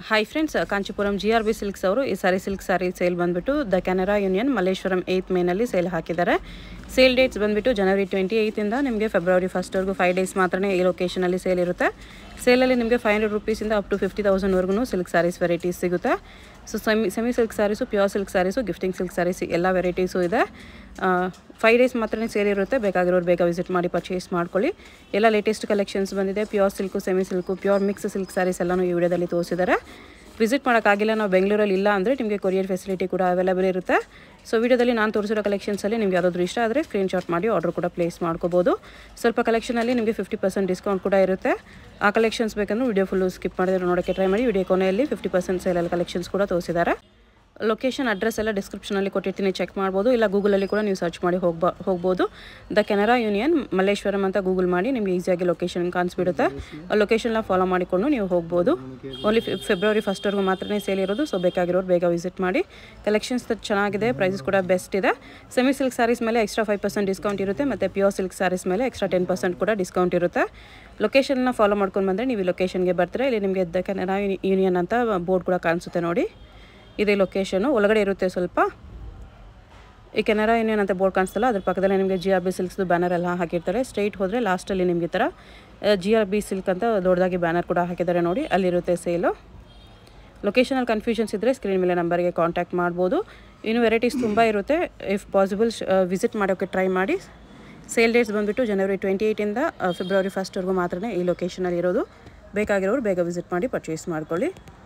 Hi friends Kanchipuram G R B silks ಅವರು ಈ ಸಾರಿ ಸಿಲ್ಕ್ ಸಾರಿ ಸೇಲ್ ಬಂದುಬಿಟ್ಟು the Canara Union Malleshwaram eighth ಮೇನಲ್ಲಿ ಸೇಲ್ ಹಾಕಿದ್ದಾರೆ ಸೇಲ್ ಡೇಟ್ಸ್ ಬಂದುಬಿಟ್ಟು ಜನವರಿ ಟ್ವೆಂಟಿ ಏಯ್ತಿಂದ ನಿಮಗೆ ಫೆಬ್ರವರಿ ಫಸ್ಟ್ವರೆಗೂ ಫೈವ್ ಡೇಸ್ ಮಾತ್ರ ಈ ಲೊಕೇಶನಲ್ಲಿ ಸೇಲ್ ಇರುತ್ತೆ ಸೇಲಲ್ಲಿ ನಿಮಗೆ ಫೈವ್ ಹಂಡ್ರೆಡ್ ರುಪೀಸಿಂದ ಅಪ್ ಟು ಫಿಫ್ಟಿ ತೌಸಂಡ್ವರೆಗೂ ಸಿಲ್ಕ್ ಸ್ಯಾರೀಸ್ ವೆರೈಟೀಸ್ ಸಿಗುತ್ತೆ so semi semi silk saris pure silk saris gifting silk saris ಎಲ್ಲ ವೆರೈಟೀಸು ಇದೆ ಫೈವ್ ಡೇಸ್ ಮಾತ್ರ ಸೇಲ್ ಇರುತ್ತೆ ಬೇಕಾಗಿರೋರು ಬೇಗ ವಿಸಿಟ್ ಮಾಡಿ ಪರ್ಚೇಸ್ ಮಾಡ್ಕೊಳ್ಳಿ ಎಲ್ಲ ಲೇಟೆಸ್ಟ್ ಕಲೆಕ್ಷನ್ಸ್ ಬಂದಿದೆ pure silk semi silk pure mix silk saris ಎಲ್ಲನೂ ಈ ವಿಡಿಯೋದಲ್ಲಿ ತೋರಿಸಿದ್ದಾರೆ ವಿಸಿಟ್ ಮಾಡೋಕ್ಕಾಗಿಲ್ಲ ನಾವು ಬೆಂಗಳೂರಲ್ಲಿ ಇಲ್ಲ ಅಂದರೆ ನಿಮಗೆ ಕೊರಿಯರ್ ಫೆಸಿಲಿಟಿ ಕೂಡ ಅವೈಲೇಬಲ್ ಇರುತ್ತೆ ಸೊ ವಿಡಿಯೋದಲ್ಲಿ ನಾನು ತೋರಿಸಿರೋ ಕಲೆಕ್ಷನ್ಸಲ್ಲಿ ನಿಮ್ಗೆ ಯಾವುದಾದ್ರು ಇಷ್ಟ ಆದರೆ ಸ್ಕ್ರೀನ್ಶಾಟ್ ಮಾಡಿ ಆರ್ಡರ್ ಕೂಡ ಪ್ಲೇಸ್ ಮಾಡ್ಕೋಬೋದು ಸ್ವಲ್ಪ ಕಲೆಕ್ಷನಲ್ಲಿ ನಿಮಗೆ ಫಿಫ್ಟಿ ಪರ್ಸೆಂಟ್ ಡಿಸ್ಕೌಂಟ್ ಕೂಡ ಇರುತ್ತೆ ಆ ಕಲೆಕ್ಷನ್ಸ್ ಬೇಕಂದ್ರೆ ವಿಡಿಯೋ ಫುಲ್ಲು ಸ್ಕಿಪ್ ಮಾಡಿದ್ರೆ ನೋಡೋಕ್ಕೆ ಟ್ರೈ ಮಾಡಿ ವಿಡಿಯೋ ಕೊನೆಯಲ್ಲಿ ಫಿಫ್ಟಿ ಪರ್ಸೆಂಟ್ ಸೇಲಲ್ಲಿ ಕಲೆಕ್ಷನ್ಸ್ ಕೂಡ ತೋರಿಸಿದ್ದಾರೆ ಲೊಕೇಶನ್ ಅಡ್ರೆಸ್ ಎಲ್ಲ ಡಿಸ್ಕ್ರಿಪ್ಷನಲ್ಲಿ ಕೊಟ್ಟಿರ್ತೀನಿ ಚೆಕ್ ಮಾಡ್ಬೋದು ಇಲ್ಲ ಗೂಗಲಲ್ಲಿ ಕೂಡ ನೀವು ಸರ್ಚ್ ಮಾಡಿ ಹೋಗ್ಬಾ ಹೋಗ್ಬೋದು ದ ಕೆನರಾ ಯೂನಿಯನ್ ಮಲ್ಲೇಶ್ವರಂ ಅಂತ ಗೂಗಲ್ ಮಾಡಿ ನಿಮಗೆ ಈಸಿಯಾಗಿ ಲೊಕೇಶನ್ ಕಾಣಿಸ್ಬಿಡುತ್ತೆ ಆ ಲೊಕೇಶನ್ನ ಫಾಲೋ ಮಾಡಿಕೊಂಡು ನೀವು ಹೋಗ್ಬೋದು ಓನ್ಲಿ ಫೆಬ್ರವರಿ ಫಸ್ಟ್ವರೆಗೂ ಮಾತ್ರ ಸೇಲ್ ಇರೋದು ಸೊ ಬೇಕಾಗಿರೋರು ಬೇಗ ವಿಸಿಟ್ ಮಾಡಿ ಕಲೆಕ್ಷನ್ಸ್ ಚೆನ್ನಾಗಿದೆ ಪ್ರೈಸಸ್ ಕೂಡ ಬೆಸ್ಟ್ ಇದೆ ಸೆಮಿ ಸಿಲ್ಕ್ ಸ್ಯಾರೀಸ್ ಮೇಲೆ ಎಕ್ಸ್ಟ್ರಾ ಫೈವ್ ಪರ್ಸೆಂಟ್ ಡಿಸ್ಕೌಂಟ್ ಇರುತ್ತೆ ಮತ್ತು ಪ್ಯೂರ್ ಸಿಲ್ಕ್ ಸ್ಯಾರೀಸ್ ಮೇಲೆ ಎಕ್ಸ್ಟ್ರಾ ಟೆನ್ ಪರ್ಸೆಂಟ್ ಕೂಡ ಡಿಸ್ಕೌಂಟ್ ಇರುತ್ತೆ ಲೊಕೇಶನ್ನ ಫಾಲೋ ಮಾಡ್ಕೊಂಡು ಬಂದರೆ ನೀವು ಈ ಲೊಕೇಶನ್ಗೆ ಬರ್ತಾರೆ ಇಲ್ಲಿ ನಿಮಗೆ ದ ಕೆನರಾ ಯೂನಿಯನ್ ಅಂತ ಬೋರ್ಡ್ ಕೂಡ ಕಾಣಿಸುತ್ತೆ ನೋಡಿ ಇದೇ ಲೊಕೇಶನು ಒಳಗಡೆ ಇರುತ್ತೆ ಸ್ವಲ್ಪ ಈ ಕೆನರಾ ಯೂನಿಯನ್ ಅಂತ ಬೋರ್ಡ್ ಕಾಣಿಸ್ತಲ್ಲ ಅದ್ರ ಪಕ್ಕದಲ್ಲಿ ನಿಮಗೆ ಜಿ ಆರ್ ಬಿ ಸಿಲ್ಕ್ಸ್ದು ಬ್ಯಾನರ್ ಎಲ್ಲ ಹಾಕಿರ್ತಾರೆ ಸ್ಟ್ರೈಟ್ ಹೋದರೆ ಲಾಸ್ಟಲ್ಲಿ ನಿಮಗೆ ಈ ಥರ ಜಿ ಆರ್ ಬಿ ಸಿಲ್ಕ್ ಅಂತ ದೊಡ್ಡದಾಗಿ ಬ್ಯಾನರ್ ಕೂಡ ಹಾಕಿದ್ದಾರೆ ನೋಡಿ ಅಲ್ಲಿರುತ್ತೆ ಸೇಲು ಲೊಕೇಶನಲ್ಲಿ ಕನ್ಫ್ಯೂಷನ್ಸ್ ಇದ್ದರೆ ಸ್ಕ್ರೀನ್ ಮೇಲೆ ನಂಬರ್ಗೆ ಕಾಂಟ್ಯಾಕ್ಟ್ ಮಾಡ್ಬೋದು ಇನ್ನು ವೆರೈಟೀಸ್ ತುಂಬ ಇರುತ್ತೆ ಇಫ್ ಪಾಸಿಬಲ್ ವಿಸಿಟ್ ಮಾಡೋಕ್ಕೆ ಟ್ರೈ ಮಾಡಿ ಸೇಲ್ ಡೇಟ್ಸ್ ಬಂದುಬಿಟ್ಟು ಜನವರಿ ಟ್ವೆಂಟಿ ಏಯ್ಟಿಂದ ಫೆಬ್ರವರಿ ಫಸ್ಟ್ವರೆಗೂ ಮಾತ್ರ ಈ ಲೊಕೇಶನಲ್ಲಿ ಇರೋದು ಬೇಕಾಗಿರೋರು ಬೇಗ ವಿಸಿಟ್ ಮಾಡಿ ಪರ್ಚೇಸ್ ಮಾಡ್ಕೊಳ್ಳಿ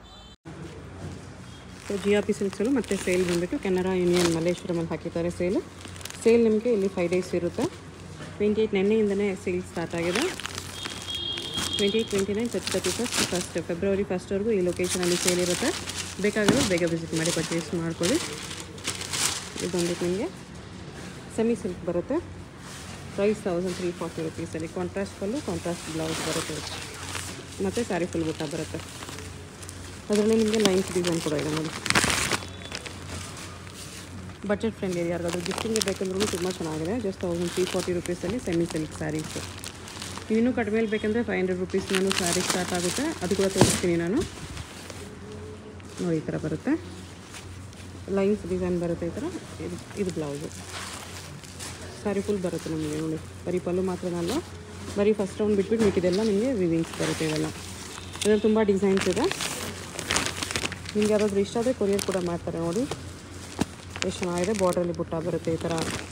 ಸೊ ಜಿ ಆರ್ ಪಿ ಸಿಲ್ಕ್ಸಲ್ಲೂ ಮತ್ತು ಸೇಲ್ ಬಂದುಬಿಟ್ಟು ಕೆನರಾ ಯೂನಿಯನ್ ಮಲ್ಲೇಶ್ವರಮಲ್ಲಿ ಹಾಕಿದ್ದಾರೆ ಸೇಲು ಸೇಲ್ ನಿಮಗೆ ಇಲ್ಲಿ ಫೈವ್ ಡೇಸ್ ಇರುತ್ತೆ ಟ್ವೆಂಟಿ ಏಯ್ಟ್ ನೆನ್ನೆಯಿಂದನೇ ಸೇಲ್ ಸ್ಟಾರ್ಟ್ ಆಗಿದೆ twenty eight twenty nine thirty thirty first first February ಫಸ್ಟ್ವರೆಗೂ ಈ ಲೊಕೇಶನಲ್ಲಿ ಸೇಲ್ ಇರುತ್ತೆ ಬೇಕಾಗಿರೋ ಬೇಗ ವಿಸಿಟ್ ಮಾಡಿ ಪರ್ಚೇಸ್ ಮಾಡ್ಕೊಳ್ಳಿ ಇದು ಬಂದ್ಬಿಟ್ಟು ನಿಮಗೆ ಸೆಮಿ ಸಿಲ್ಕ್ ಬರುತ್ತೆ ಪ್ರೈಸ್ ತೌಸಂಡ್ ತ್ರೀ ಫಾರ್ಟಿ ರುಪೀಸಲ್ಲಿ ಕಾಂಟ್ರಾಸ್ಟ್ ಫುಲ್ಲು ಕಾಂಟ್ರಾಸ್ಟ್ ಬ್ಲೌಸ್ ಬರುತ್ತೆ ಮತ್ತು ಸ್ಯಾರಿ ಫುಲ್ ಬುಟ್ಟ ಬರುತ್ತೆ ಅದರಲ್ಲಿ ನಿಮಗೆ ಲೈನ್ಸ್ ಡಿಸೈನ್ ಕೂಡ ಇದೆ ನೋಡಿ ಬಜೆಟ್ ಫ್ರೆಂಡ್ಲಿ ಇದೆ ಯಾರಿಗಾದ್ರೂ ಗಿಫ್ಟಿಂಗ್ಗೆ ಬೇಕಂದ್ರೂ ತುಂಬ ಚೆನ್ನಾಗಿದೆ ಜಸ್ಟ್ ತೌಸಂಡ್ ತ್ರೀ ಫಾರ್ಟಿ ರುಪೀಸಲ್ಲಿ ಸೆಮಿ ಸಿಲ್ಕ್ ಸ್ಯಾರೀಸು ಇನ್ನೂ ಕಡಿಮೆಯಲ್ಲಿ ಬೇಕಂದರೆ ಫೈವ್ ಹಂಡ್ರೆಡ್ ರುಪೀಸ್ ನಾನು ಸ್ಯಾರಿ ಸ್ಟಾರ್ಟ್ ಆಗುತ್ತೆ ಅದು ಕೂಡ ತೋರಿಸ್ತೀನಿ ನಾನು ನೋಡಿ ಈ ಥರ ಬರುತ್ತೆ ಲೈನ್ಸ್ ಡಿಸೈನ್ ಬರುತ್ತೆ ಈ ಥರ ಇದು ಇದು ಬ್ಲೌಸು ಸ್ಯಾರಿ ಫುಲ್ ಬರುತ್ತೆ ನಮಗೆ ನೋಡಿ ಬರೀ ಪಲ್ಲು ಮಾತ್ರನಲ್ಲ ಬರೀ ಫಸ್ಟ್ ರೌಂಡ್ ಬಿಟ್ಬಿಟ್ಟು ಮಿಕ್ಕಿದೆಲ್ಲ ನಿಮಗೆ ವಿವಿಂಗ್ಸ್ ಬರುತ್ತೆ ಇವೆಲ್ಲ ಇದರಲ್ಲಿ ತುಂಬ ಡಿಸೈನ್ಸ್ ಇದೆ ನಿಮ್ಗೆ ಯಾರಾದರೂ ಇಷ್ಟ ಆದರೆ ಕೊರಿಯರ್ ಕೂಡ ಮಾಡ್ತಾರೆ ನೋಡಿ ಎಷ್ಟು ಚೆನ್ನಾಗಿದೆ ಬಾರ್ಡ್ರಲ್ಲಿ ಬುಟ್ಟ ಬರುತ್ತೆ ಈ ಥರ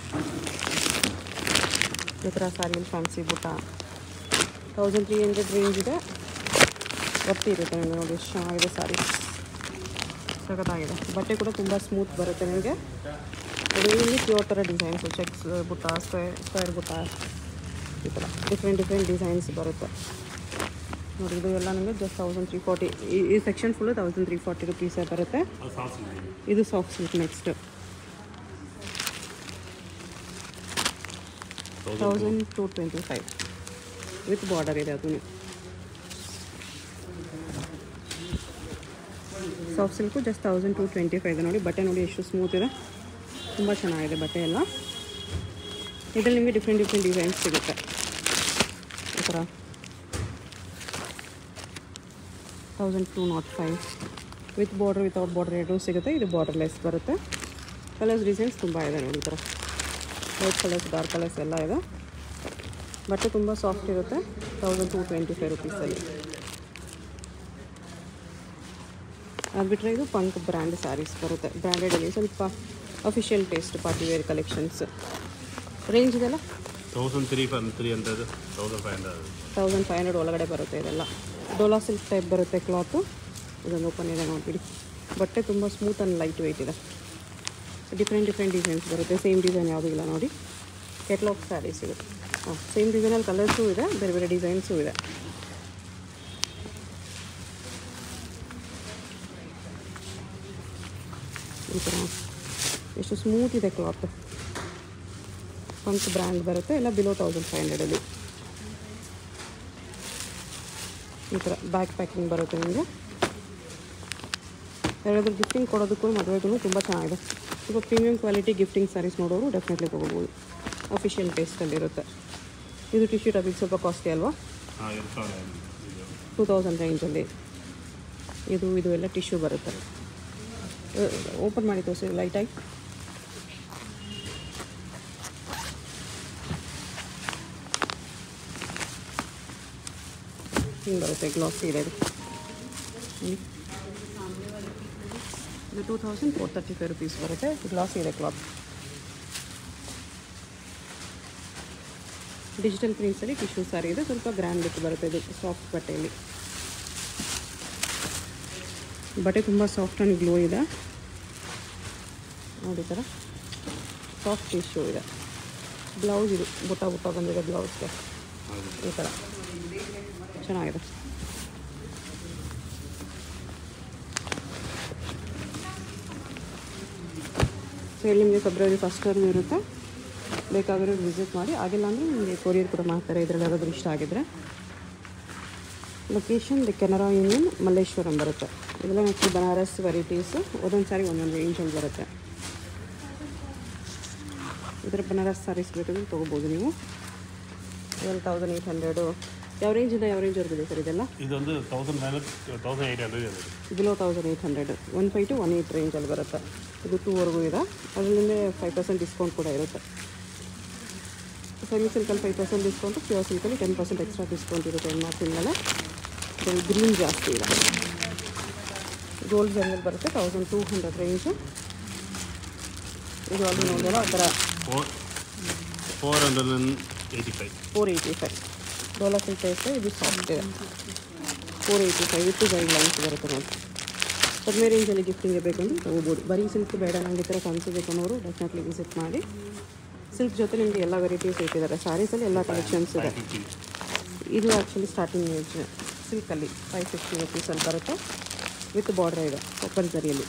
ಈ ಥರ ಸ್ಯಾರಿಯಲ್ಲಿ ಫ್ಯಾನ್ಸಿ ಬುಟ್ಟ ತೌಸಂಡ್ ತ್ರೀ ಹಂಡ್ರೆಡ್ ರೇಂಜ್ ಇದೆ ಒತ್ತಿ ಇರುತ್ತೆ ನಿಮಗೆ ನೋಡಿ ಎಷ್ಟು ಚೆನ್ನಾಗಿದೆ ಸ್ಯಾರಿ ಸಖತ್ತಾಗಿದೆ ಬಟ್ಟೆ ಕೂಡ ತುಂಬ ಸ್ಮೂತ್ ಬರುತ್ತೆ ನಿಮಗೆ ಅದರಲ್ಲಿ ಪ್ಯೂರ್ ಥರ ಡಿಸೈನ್ಸು ಚೆಕ್ಸ್ ಬುಟ್ಟ ಸ್ಕ್ವೇರ್ ಸ್ಕ್ವೇರ್ ಬುಟ್ಟ ಈ ಥರ ಡಿಫ್ರೆಂಟ್ ಡಿಫ್ರೆಂಟ್ ಡಿಸೈನ್ಸ್ ಬರುತ್ತೆ ನೋಡಿ ಇದು ಎಲ್ಲ ನಿಮಗೆ ಜಸ್ಟ್ ತೌಸಂಡ್ ತ್ರೀ ಫಾರ್ಟಿ ಈ section full thousand three forty ರುಪೀಸೇ ಬರುತ್ತೆ ಇದು soft silk next thousand two twenty five with border ಇದೆ ಅದು soft silk just thousand two twenty five ಇದೆ ನೋಡಿ ಬಟ್ಟೆ ನೋಡಿ ಎಷ್ಟು ಸ್ಮೂತ್ ಇದೆ ತುಂಬ ಚೆನ್ನಾಗಿದೆ ಬಟ್ಟೆ ಎಲ್ಲ ಇದರಲ್ಲಿ ನಿಮಗೆ ಡಿಫ್ರೆಂಟ್ ಡಿಫ್ರೆಂಟ್ ಡಿಸೈನ್ಸ್ ಸಿಗುತ್ತೆ ಈ ಥರ thousand two not five with border without border ಎರಡೂ ಸಿಗುತ್ತೆ ಇದು ಬಾರ್ಡರ್ಲೆಸ್ ಬರುತ್ತೆ ಕಲರ್ಸ್ ಡಿಸೈನ್ಸ್ ತುಂಬ ಇದೆ ನೋಡಿ ಈ ಥರ ವೈಟ್ ಕಲರ್ಸ್ ಡಾರ್ಕ್ ಕಲರ್ಸ್ ಎಲ್ಲ ಇದೆ ಬಟ್ಟೆ ತುಂಬ ಸಾಫ್ಟ್ ಇರುತ್ತೆ ತೌಸಂಡ್ ಟು ಟ್ವೆಂಟಿ ಫೈವ್ ರುಪೀಸಲ್ಲಿ ಅದು ಬಿಟ್ಟರೆ ಇದು ಪಂಕ್ ಬ್ರ್ಯಾಂಡ್ ಸ್ಯಾರೀಸ್ ಬರುತ್ತೆ ಬ್ರ್ಯಾಂಡೆಡಲ್ಲಿ ಸ್ವಲ್ಪ official taste party wear collections range ಇದೆಲ್ಲ thousand three fun three hundred thousand five hundred thousand five hundred ಒಳಗಡೆ ಬರುತ್ತೆ ಇದೆಲ್ಲ ಡೋಲಾ ಸಿಲ್ಕ್ ಟೈಪ್ ಬರುತ್ತೆ ಕ್ಲಾತು ಇದೊಂದು ಓಪನ್ ಇದೆ ನೋಡಿಬಿಡಿ ಬಟ್ಟೆ ತುಂಬ ಸ್ಮೂತ್ ಆ್ಯಂಡ್ ಲೈಟ್ ವೆಯ್ಟ್ ಇದೆ ಡಿಫ್ರೆಂಟ್ ಡಿಫ್ರೆಂಟ್ ಡಿಸೈನ್ಸ್ ಬರುತ್ತೆ ಸೇಮ್ ಡಿಸೈನ್ ಯಾವುದೂ ಇಲ್ಲ ನೋಡಿ ಕೆಟ್ಲಾಗ್ ಸ್ಯಾರೀಸ್ ಇರುತ್ತೆ ಹಾಂ ಸೇಮ್ ಡಿಸೈನಲ್ಲಿ ಕಲರ್ಸು ಇದೆ ಬೇರೆ ಬೇರೆ ಡಿಸೈನ್ಸು ಇದೆ ಈ ಥರ ಎಷ್ಟು ಸ್ಮೂತ್ ಇದೆ ಕ್ಲಾತ್ ಪಂಕ್ ಬ್ರ್ಯಾಂಡ್ ಬರುತ್ತೆ ಎಲ್ಲ ಬಿಲೋ ತೌಸಂಡ್ ಫೈವ್ ಹಂಡ್ರೆಡಲ್ಲಿ ಈ ಥರ ಬ್ಯಾಕ್ ಪ್ಯಾಕಿಂಗ್ ಬರುತ್ತೆ ನಿಮಗೆ ಯಾರಾದರೂ ಗಿಫ್ಟಿಂಗ್ ಕೊಡೋದಕ್ಕೂ ಮದುವೆಗೂ ತುಂಬ ಚೆನ್ನಾಗಿದೆ ಸ್ವಲ್ಪ ಪ್ರೀಮಿಯಂ ಕ್ವಾಲಿಟಿ ಗಿಫ್ಟಿಂಗ್ ಸ್ಯಾರೀಸ್ ನೋಡೋರು ಡೆಫಿನೆಟ್ಲಿ ತೊಗೋಬೋದು ಅಫಿಷಿಯಲ್ ಟೇಸ್ಟಲ್ಲಿರುತ್ತೆ ಇದು ಟಿಶ್ಯೂ ಟಬಿಗೆ ಸ್ವಲ್ಪ ಕಾಸ್ಟ್ಲಿ ಅಲ್ವಾ ಹಾಂ ಎರಡು ಸಾವಿರ ಇದು ಟೂ ತೌಸಂಡ್ ರೇಂಜಲ್ಲಿ ಇದು ಇದು ಎಲ್ಲ ಟಿಶ್ಯೂ ಬರುತ್ತೆ ಓಪನ್ ಮಾಡಿ ತೋರಿಸಿ ಲೈಟಾಗಿ ಹಿಂಗೆ ಬರುತ್ತೆ ಗ್ಲಾಸ್ ಇದೆ ಇದು ಹ್ಮ್. ಇದು two thousand four thirty five rupees ಬರುತ್ತೆ ಗ್ಲಾಸ್ ಇದೆ ಕ್ಲಾತ್ ಡಿಜಿಟಲ್ ಪ್ರಿಂಟ್ಸಲ್ಲಿ ಟಿಶ್ಯೂ ಸಾರಿ ಇದೆ ಸ್ವಲ್ಪ ಗ್ರ್ಯಾಂಡ್ ಲುಕ್ ಬರುತ್ತೆ ಇದು ಸಾಫ್ಟ್ ಬಟ್ಟೆಯಲ್ಲಿ ಬಟ್ಟೆ ತುಂಬ ಸಾಫ್ಟ್ ಆ್ಯಂಡ್ ಗ್ಲೋ ಇದೆ ನೋಡಿ ಈ ಥರ ಸಾಫ್ಟ್ ಟಿಶ್ಯೂ ಇದೆ ಬ್ಲೌಸ್ ಇದು ಬುಟ್ಟ ಬುಟ್ಟ ಬಂದಿದೆ ಬ್ಲೌಸ್ಗೆ ಹೌದು ಈ ಥರ ಚೆನ್ನಾಗಿದೆ ಸೇಲ್ ನಿಮಗೆ ಫೆಬ್ರವರಿ ಫಸ್ಟ್ವರೆಗೂ ಇರುತ್ತೆ ಬೇಕಾಗಿರೋ ವಿಸಿಟ್ ಮಾಡಿ ಆಗಿಲ್ಲ ಅಂದರೆ ನಿಮಗೆ ಕೊರಿಯರ್ ಕೂಡ ಮಾಡ್ತಾರೆ ಇದರಲ್ಲಿ ಯಾರಾದರೂ ಇಷ್ಟ ಆಗಿದ್ರೆ location the Canara Union Malleshwaram ಬರುತ್ತೆ ಇದೆಲ್ಲ ನೆಕ್ಸ್ಟ್ ಬನಾರಸ್ ವೆರೈಟೀಸು ಒಂದೊಂದು ಸಾರಿ ಒಂದೊಂದು ರೇಂಜಲ್ಲಿ ಬರುತ್ತೆ ಇದರ ಬನಾರಸ್ ಸಾರೀಸ್ ಬೇಕಂದ್ರೆ ತೊಗೋಬೋದು ನೀವು ಟ್ವೆಲ್ ತೌಸಂಡ್ ಏಯ್ಟ್ ಹಂಡ್ರೆಡು ಯಾವ ರೇಂಜಿಂದ ಯಾವ ರೇಂಜ್ವರೆಗೂ ಇದೆ ಸರ್ ಇದೆಲ್ಲ ಇದೊಂದು thousand five thousand eight hundred ಇದೆ below thousand eight hundred one five two one eight ರೇಂಜಲ್ಲಿ ಬರುತ್ತೆ ಇದು ಟೂವರೆಗೂ ಇದೆ ಅದರಿಂದ ಫೈವ್ ಪರ್ಸೆಂಟ್ ಡಿಸ್ಕೌಂಟ್ ಕೂಡ ಇರುತ್ತೆ ಸೆಮಿ ಸಿಲ್ಕಲ್ಲಿ ಫೈವ್ ಪರ್ಸೆಂಟ್ ಡಿಸ್ಕೌಂಟು ಪ್ಯೂರ್ ಸಿಲ್ಕಲ್ಲಿ ಟೆನ್ ಪರ್ಸೆಂಟ್ ಎಕ್ಸ್ಟ್ರಾ ಡಿಸ್ಕೌಂಟ್ ಇರುತ್ತೆ ಎನ್ ಮಾರ್ಕ್ಸಿನ ಮೇಲೆ ಗ್ರೀನ್ ಜಾಸ್ತಿ ಇದೆ ಗೋಲ್ಡ್ ಜರ್ನಲ್ಲಿ ಬರುತ್ತೆ ತೌಸಂಡ್ ಟೂ ಹಂಡ್ರೆಡ್ ರೇಂಜು ಇದು ಅಲ್ಲಿ ನೋಡಿದ್ರೆ ಆ ಥರ four four hundred and eighty five four eighty five Dola silk type ಇದು ಸಾಫ್ಟ್ ಇದೆ four eighty five with guidelines ಬರುತ್ತೆ ನೋಡಿ ಕಡಿಮೆ ರೇಂಜಲ್ಲಿ ಗಿಫ್ಟಿಂಗ್ ಬೇಕು ಅಂದ್ರೆ ತೊಗೋಬೋದು ಬರೀ ಸಿಲ್ಕ್ ಬೇಡ ನನಗೆ ಈ ಥರ ಕಾನ್ಸು ಅನ್ನೋರು ಡೆಫಿನೆಟ್ಲಿ ವಿಸಿಟ್ ಮಾಡಿ ಸಿಲ್ಕ್ ಜೊತೆ ನಿಮಗೆ ಎಲ್ಲ ವೆರೈಟೀಸ್ ಇಟ್ಟಿದ್ದಾರೆ ಸ್ಯಾರೀಸಲ್ಲಿ ಎಲ್ಲ ಕಲೆಕ್ಷನ್ಸ್ ಇದೆ ಫಿಫ್ಟಿ ಇದು ಆ್ಯಕ್ಚುಲಿ ಸ್ಟಾರ್ಟಿಂಗ್ ರೇಂಜ್ ಸಿಲ್ಕಲ್ಲಿ ಫೈವ್ ಫಿಫ್ಟಿ ರುಪೀಸಲ್ಲಿ ಬರುತ್ತೆ ವಿತ್ ಬಾರ್ಡರ್ ಇದೆ ಕೊಪ್ಪಲ್ ಜರಿಯಲ್ಲಿ